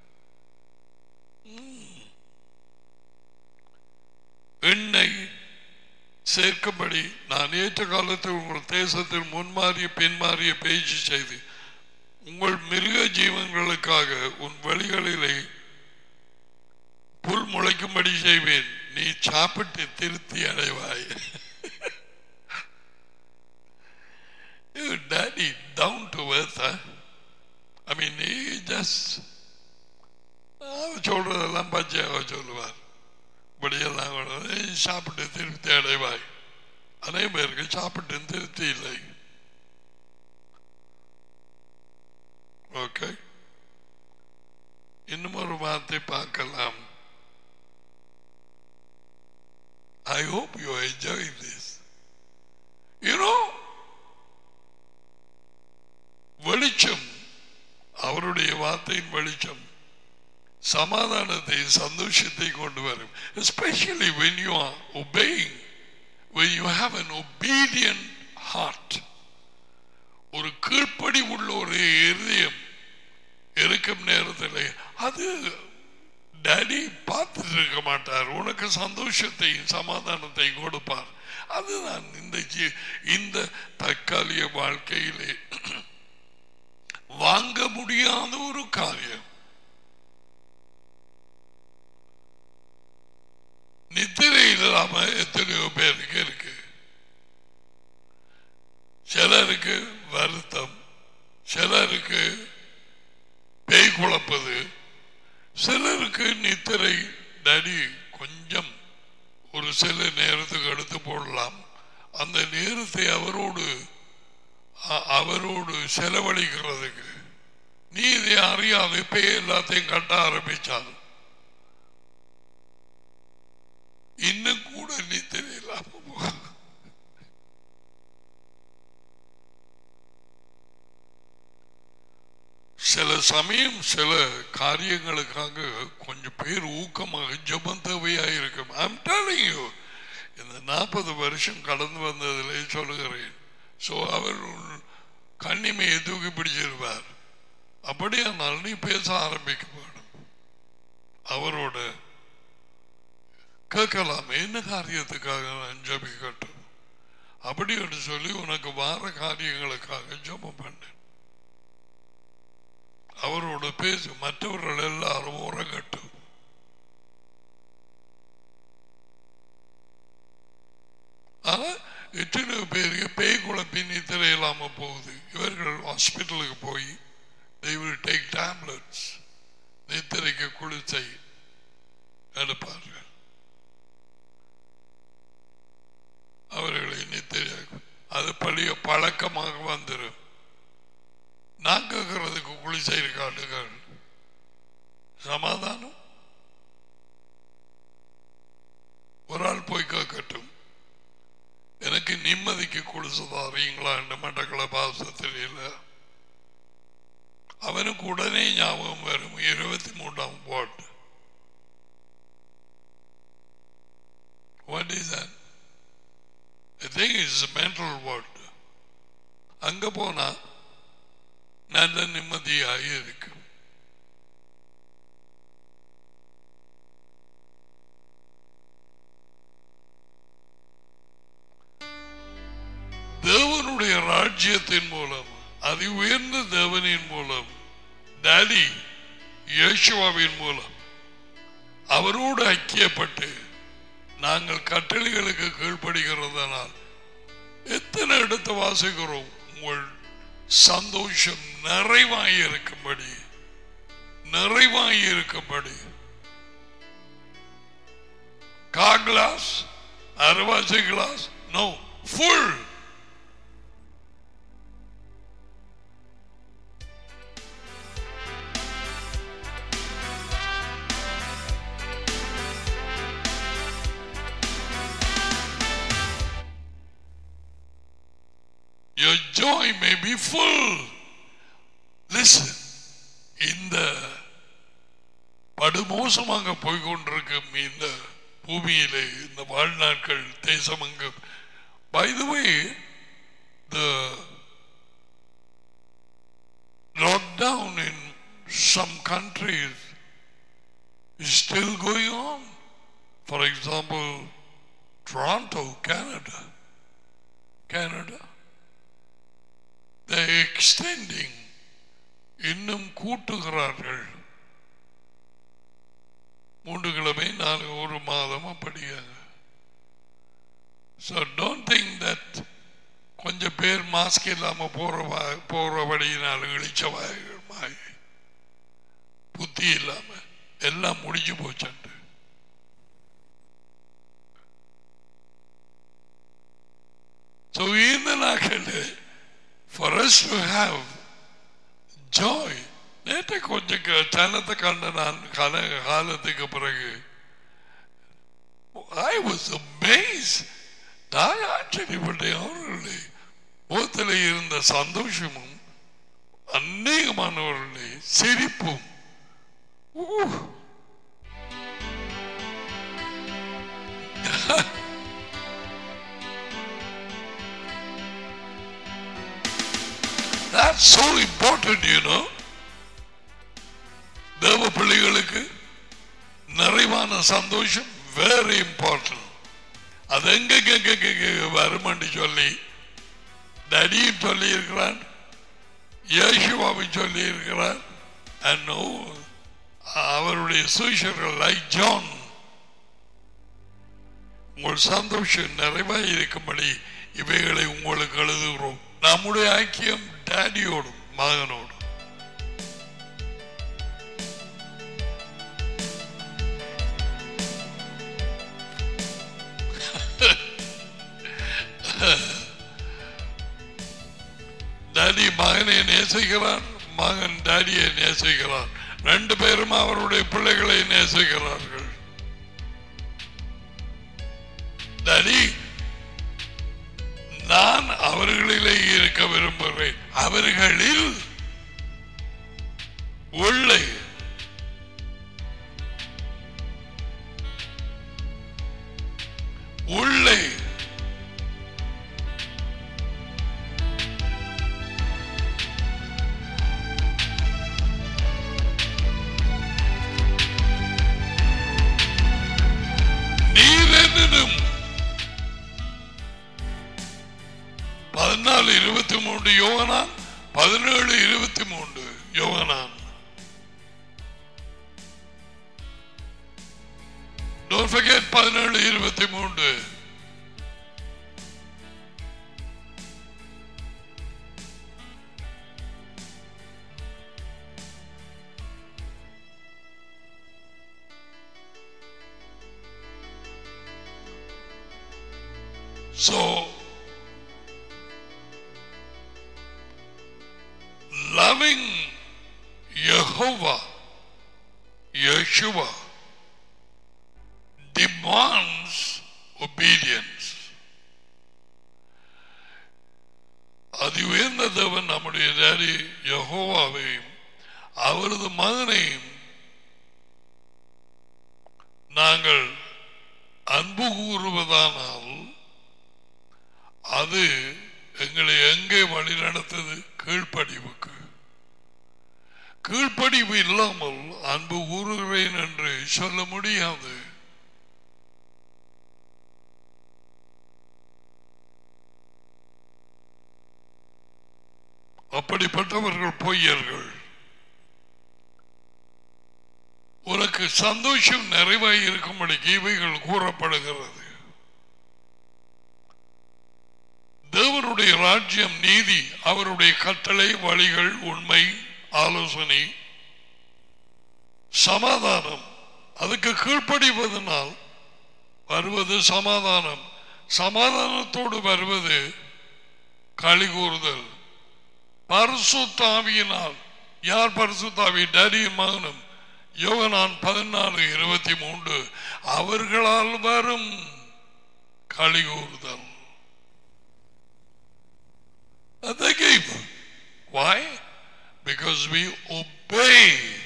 எண்ணெய் சேர்க்கும்படி நான் ஏற்ற காலத்தில் உங்கள் தேசத்தில் முன்மாறிய பின்மாறிய பேச்சு செய்து உங்கள் மிருக ஜீவன்களுக்காக உன் வழிகளிலே புல் முளைக்கும்படி செய்வேன் நீ சாப்பிட்டு திருப்தி அடைவாய் Your daddy down to earth, huh? I mean, he just சொல்றதெல்லாம் பச்சையாக சொல்லுவார் இப்படியெல்லாம் கூட, "ஏய், சாப்பிட்டு திருப்தி அடைவாய் அதே பேருக்கு சாப்பிட்டு திருப்தி இல்லை ஓகே இன்னும் ஒரு வார்த்தை பார்க்கலாம் I hope you enjoy this you know வெளிச்சம் அவருடைய வார்த்தையின் வெளிச்சம் சமாதானத்தை சந்தோஷத்தை கொண்டு வரும் especially when you are obeying when you have an obedient heart ஒரு கீழ்ப்படி உள்ள ஒரு இருதயம் இருக்கும் நேரத்தில் அது டேடி பார்த்துட்டு இருக்க மாட்டார் உனக்கு சந்தோஷத்தையும் சமாதானத்தையும் கொடுப்பார் அதுதான் இந்த ஜீ- இந்த தற்காலிக வாழ்க்கையிலே வாங்க முடியாத ஒரு காரியம் நித்திரை இல்லாம எத்தனையோ பேருக்கு இருக்கு சிலருக்கு வருத்தம் சிலருக்கு பேய் குழப்பது சிலருக்கு நித்திரை நடி கொஞ்சம் ஒரு சில நேரத்துக்கு எடுத்து போடலாம் அந்த நேரத்தை அவரோடு அ- அவரோடு செலவழிக்கிறதுக்கு நீ இதை அறியாத பேய் எல்லாத்தையும் கட்ட ஆரம்பிச்சால் இன்னும் கூட நித்திரை இல்லாம போகும் சில சமயம் சில காரியங்களுக்காக கொஞ்சம் பேர் ஊக்கமாக ஜெபம் தேவையா இருக்கும் I'm telling you இந்த நாற்பது வருஷம் கடந்து வந்ததிலே சொல்லுகிறேன் சோ அவர் உன் கண்ணிமையை தூக்கி பிடிச்சிருவார் அப்படியானால் நீ பேச ஆரம்பிக்க வேணும் அவரோட கேட்கலாம் என்ன காரியத்துக்காக நான் ஜபிக்கட்டும் அப்படி என்று சொல்லி உனக்கு வார காரியங்களுக்காக ஜெபம் பண்ணேன் அவரோட பேசு மற்றவர்கள் எல்லாரும் உறங்கட்டும் ஆனா எத்தனை பேருக்கு பேய் குழப்பி நித்திரை இல்லாம போகுது இவர்கள் ஹாஸ்பிட்டலுக்கு போய் they will take tablets நித்திரைக்கு குளிச்சை எடுப்பார்கள் அவர்களை நித்திரையாக்கும் அது பழைய பழக்கமாக வந்துடும் நான் கேட்கறதுக்கு குளிசை இருக்காட்டுகள் சமாதானம் ஒரு ஆள் போய் கேட்கட்டும் எனக்கு நிம்மதிக்கு குளிசை தாரீங்களா என்று மட்டக்கள பாச தெரியல அவனுக்கு உடனே ஞாபகம் வரும் இருபத்தி மூன்றாம் போட் What is that? I think it's a mental word. அங்க போனா நல்ல நிம்மதியாக இருக்கு தேவனுடைய ராஜ்யத்தின் மூலம் அதி உயர்ந்த தேவனின் மூலம் டாடி இயேசுவாவின் மூலம் அவரோடு ஐக்கியப்பட்டு நாங்கள் கட்டளைகளுக்கு கீழ்ப்படுகிறதனால் எத்தனை இடத்தை வாசிக்கிறோம் உங்கள் சந்தோஷம் நிறைவாய் இருக்கும்படி நிறைவாய் இருக்கும்படி கா கிளாஸ் அரைவாசி glass no full Your joy may be full. Listen. இந்த படுமோசமாக போய்கொண்டிருக்கும் இந்த பூமியிலே இந்த வாழ்நாட்கள் தேசமங்கம் By the way, the lockdown in some countries is still going on. For example, Toronto, Canada. Canada. They're extending. இன்னும் கூட்டுகிறார்கள் மூன்று கிழமை நாலு ஒரு மாதம் அப்படியாக ஸோ டோன்ட் திங்க் தட் கொஞ்சம் பேர் மாஸ்க் இல்லாம போற வா- போற வழியினால் இழிச்சவாய் புத்தி இல்லாம எல்லாம் முடிஞ்சு போச்சுண்டு So இந்த நாட்களில் for us to have joy நேற்று கொஞ்சம் க- சனத்தை கண்ட நான் கால காலத்துக்கு பிறகு I was amazed நான் ஆச்சரியப்பட்டேன் அவர்களே முகத்தில் இருந்த சந்தோஷமும் அநேகமானவர்களே சிரிப்பும் ஊ. That's so important, you know. தேவ பிள்ளைகளுக்கு நிறைவான சந்தோஷம் வெரி இம்பார்ட்டன்ட் அது எங்க வருமன்னு சொல்லி தடியும் சொல்லி இருக்கிறான் யேசுவாவும் சொல்லி இருக்கிறார் and no, அவருடைய சுவிசர்கள் லைக் ஜான் உங்கள் சந்தோஷம் நிறைவாய் இருக்கும்படி இவைகளை உங்களுக்கு எழுதுகிறோம் நம்முடைய ஐக்கியம் டேடியோடும் மகனோடும் டாடி மகனை நேசிக்கிறான் மகன் டாடியை நேசிக்கிறான் ரெண்டு பேரும் அவருடைய பிள்ளைகளை நேசிக்கிறார்கள் டாடி நான் அவர்களிலே இருக்க விரும்புகிறேன் அவர்களில் உள்ளே உள்ளே நீர் என்னும் பதினாலு இருபத்தி மூன்று யோகனான் பதினேழு இருபத்தி மூன்று யோகனான் Don't forget பதினேழு இருபத்தி மூன்று So, loving Jehovah, Yeshua, demands obedience. அது உயர்ந்த தேவன் நம்முடைய டேடி யெகோவாவையும் அவரது மகனையும் நாங்கள் அன்பு கூறுவதானால் அது எங்களை எங்கே வழி நடத்தது கீழ்ப்படிவுக்கு கீழ்ப்படிவு இல்லாமல் அன்பு கூறுகிறேன் என்று சொல்ல முடியாது அப்படிப்பட்டவர்கள் பொய்யர்கள் உனக்கு சந்தோஷம் நிறைவாய் இருக்கும்படி இவைகள் கூறப்படுகிறது தேவனுடைய ராஜ்யம் நீதி அவருடைய கட்டளை வழிகள் உண்மை ஆலோசனை சமாதானம் அதுக்கு கீழ்ப்படிவதனால் வருவது சமாதானம் சமாதானத்தோடு வருவது களி கூறுதல் பரிசுத்தாவியினால் யார் பரிசுத்தாவி டேடியும் மகனும் யோகனான் பதினாலு இருபத்தி மூன்று அவர்களால் வரும் களி கூறுதல் They gave. Why? Because we obey.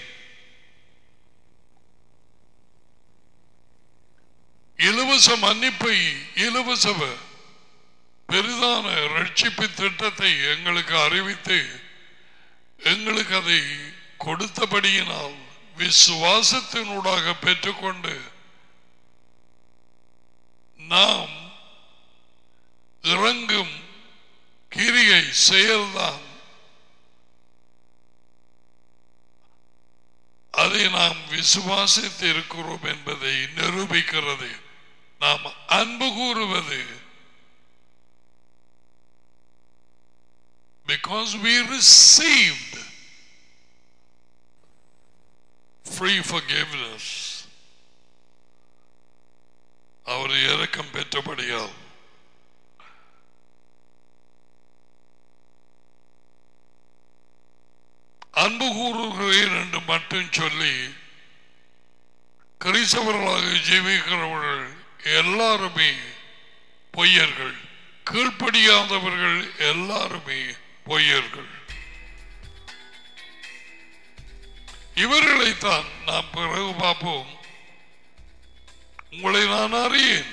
இலவச மன்னிப்பை இலவச பெரிதான ரட்சிப்பு திட்டத்தை எங்களுக்கு அறிவித்து எங்களுக்கு அதை கொடுத்தபடியினால் விசுவாசத்தினூடாக பெற்றுக்கொண்டு நாம் இறங்கும் கிரியை செயல்தான் அதை நாம் விசுவாசித்து இருக்கிறோம் என்பதை நிரூபிக்கிறது நாம் அன்பு கூறுவது because we received free forgiveness அவர் இரக்கம் பெற்றபடியால் அன்பு கூறுகிறேன் என்று மட்டும் சொல்லி கிறிஸ்தவர்களாக ஜீவிக்கிறவர்கள் எல்லாருமே பொய்யர்கள் கீழ்ப்படியாதவர்கள் எல்லாருமே பொய்யர்கள் இவர்களைத்தான் நாம் பிறகு பார்ப்போம் உங்களை நான் அறியேன்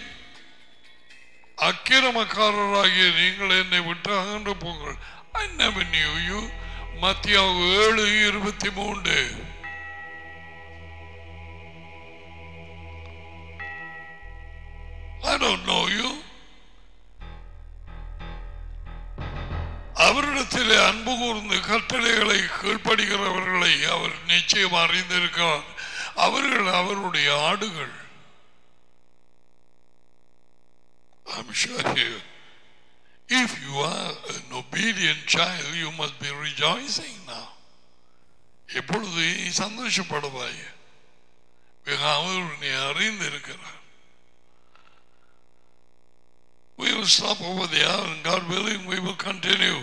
அக்கிரமக்காரராகிய நீங்கள் என்னை விட்டு அகன்று போங்கள் I never knew you மத்தியாவு ஏழு இருபத்தி மூன்று I don't know you அவரிடத்தில் அன்பு கூர்ந்து கட்டளைகளை கீழ்ப்படுகிறவர்களை அவர் நிச்சயம் அறிந்திருக்கிறார் அவர்கள் அவருடைய ஆடுகள் I'm sure you, if you are an obedient child, you must be rejoicing now. எப்பொழுது நீ சந்தோஷப்படுவாய் மிக அவர் நீ அறிந்திருக்கிறார் We will stop over there and God willing we will continue.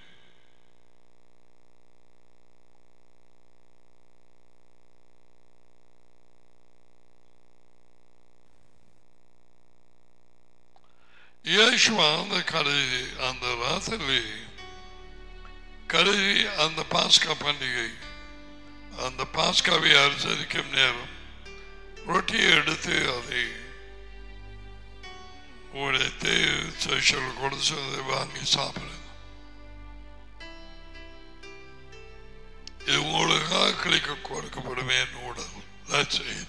இயேசுவா அந்த கடைசி அந்த ராத்திரி கடைசி அந்த பாஸ்கா பண்டிகை அந்த பாஸ்காவை அனுசரிக்கும் நேரம் ரொட்டியை எடுத்து அதை உடைத்து சிஷல் கொடுத்து அதை வாங்கி சாப்பிடுங்க இது உங்களுக்காக கிளிக்க கொடுக்கப்படுமே என் உடல் That's it.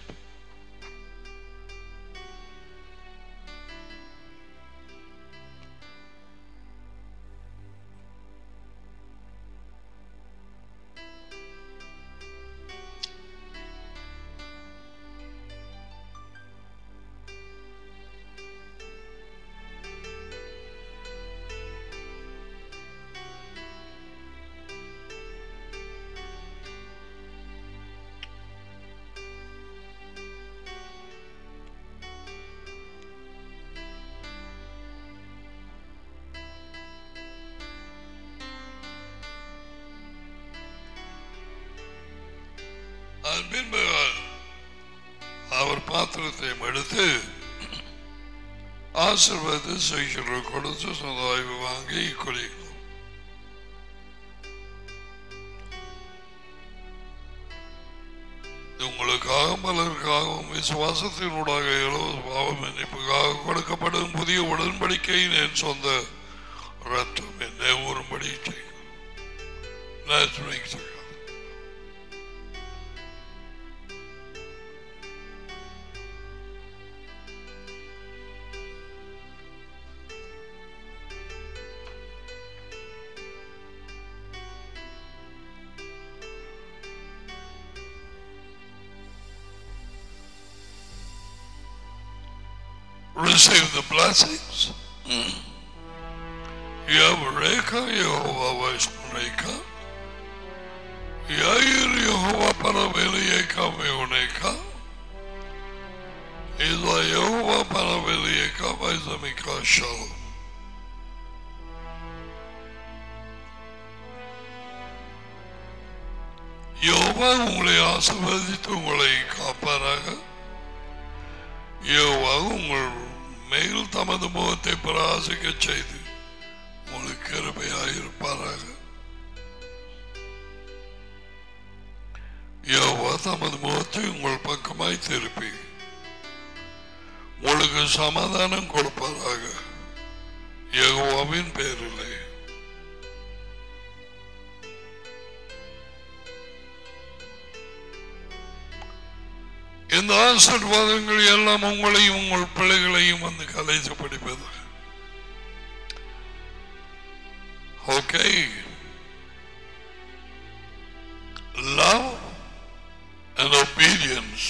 அதன் பின்பு அவர் பாத்திரத்தையும் எடுத்து ஆசிர்வாத செய்கிற கொடுத்து சதாய்வு வாங்கி குடிக்கணும் இது உங்களுக்காக பலருக்காகவும் விசுவாசத்தினூடாக இலவச பாவ மன்னிப்புக்காக கொடுக்கப்படும் புதிய உடன்படிக்கையின் என் சொந்த ரத்தம் என்னை ஒருபடி செய்யும் Let's drink together. receive the blessings. Yavreka Yehova Vaishneka. Yair Yehova Paraveliyeka Meoneka. Ila Yehova Paraveliyeka Vaizamika Shalom. யோவா உங்களை ஆசிர்வதித்து உங்களை காப்பாராக யோவா உங்கள் மேல் தமது முகத்தை பிரகாசிக்க செய்து உங்களுக்கு கிருபையாயிருப்பாராக யோவா தமது முகத்தை உங்கள் பக்கமாய் திருப்பி உங்களுக்கு சமாதானம் கொடுப்பாராக யெகோவாவின் பேரிலே இந்த ஆசீர்வாதங்கள் எல்லாம் உங்களையும் உங்கள் பிள்ளைகளையும் வந்து கலைச்சு படிப்பது ஓகே லவ் அண்ட் obedience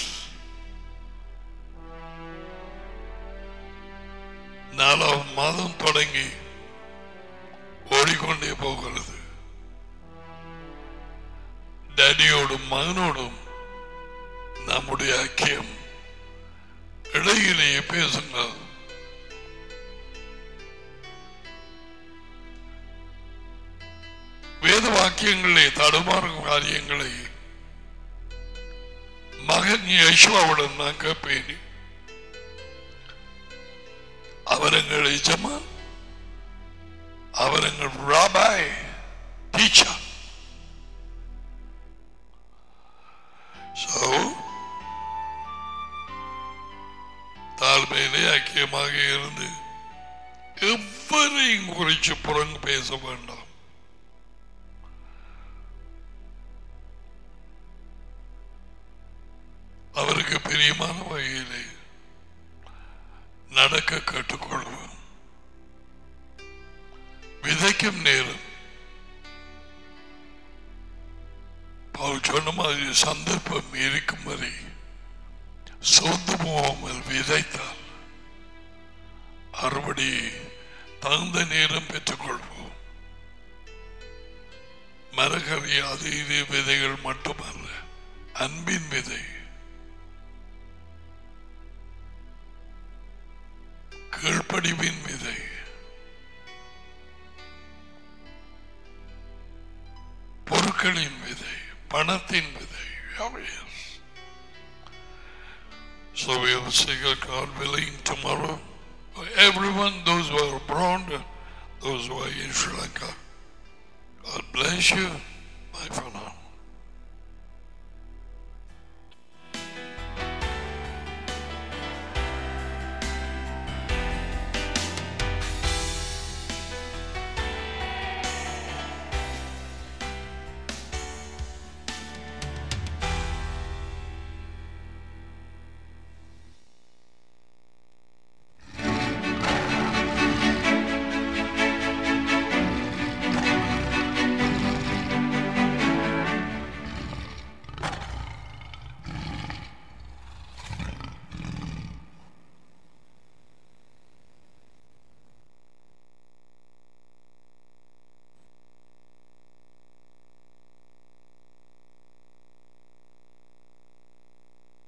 நாலாம் மாதம் தொடங்கி ஓடிக்கொண்டே போகிறது டேடியோடும் மகனோடும் நம்முடைய ஐக்கியம் இடையிலேயே பேசுங்கள் வேத வாக்கியங்களே தடுமாறும் காரியங்களை மகன் யேசுவாவுடன் நான் கேட்பேன் அவர் எங்கள் எஜமான் அவர் எங்கள் ராபாய் டீச்சர் So, தாழ்மையிலே ஐக்கியமாக இருந்து எவரையும் குறித்து புறங்கு பேச வேண்டாம் அவருக்கு பிரியமான வகையிலே நடக்க கற்றுக்கொள்வோம் விதைக்கும் நேரம் பவுல் சொன்ன மாதிரி சந்தர்ப்பம் இருக்கும் வரை சொந்து போகாமல் விதைத்தால் அறுபடி தகுந்த நேரம் பெற்றுக்கொள்வோம் மரகரி அது இது விதைகள் மட்டுமல்ல அன்பின் விதை கீழ்ப்படிவின் விதை பொருட்களின் விதை பணத்தின் விதை Oh, yes. So we will see God willing tomorrow. Everyone, those who are abroad, those who are in Sri Lanka, God bless you.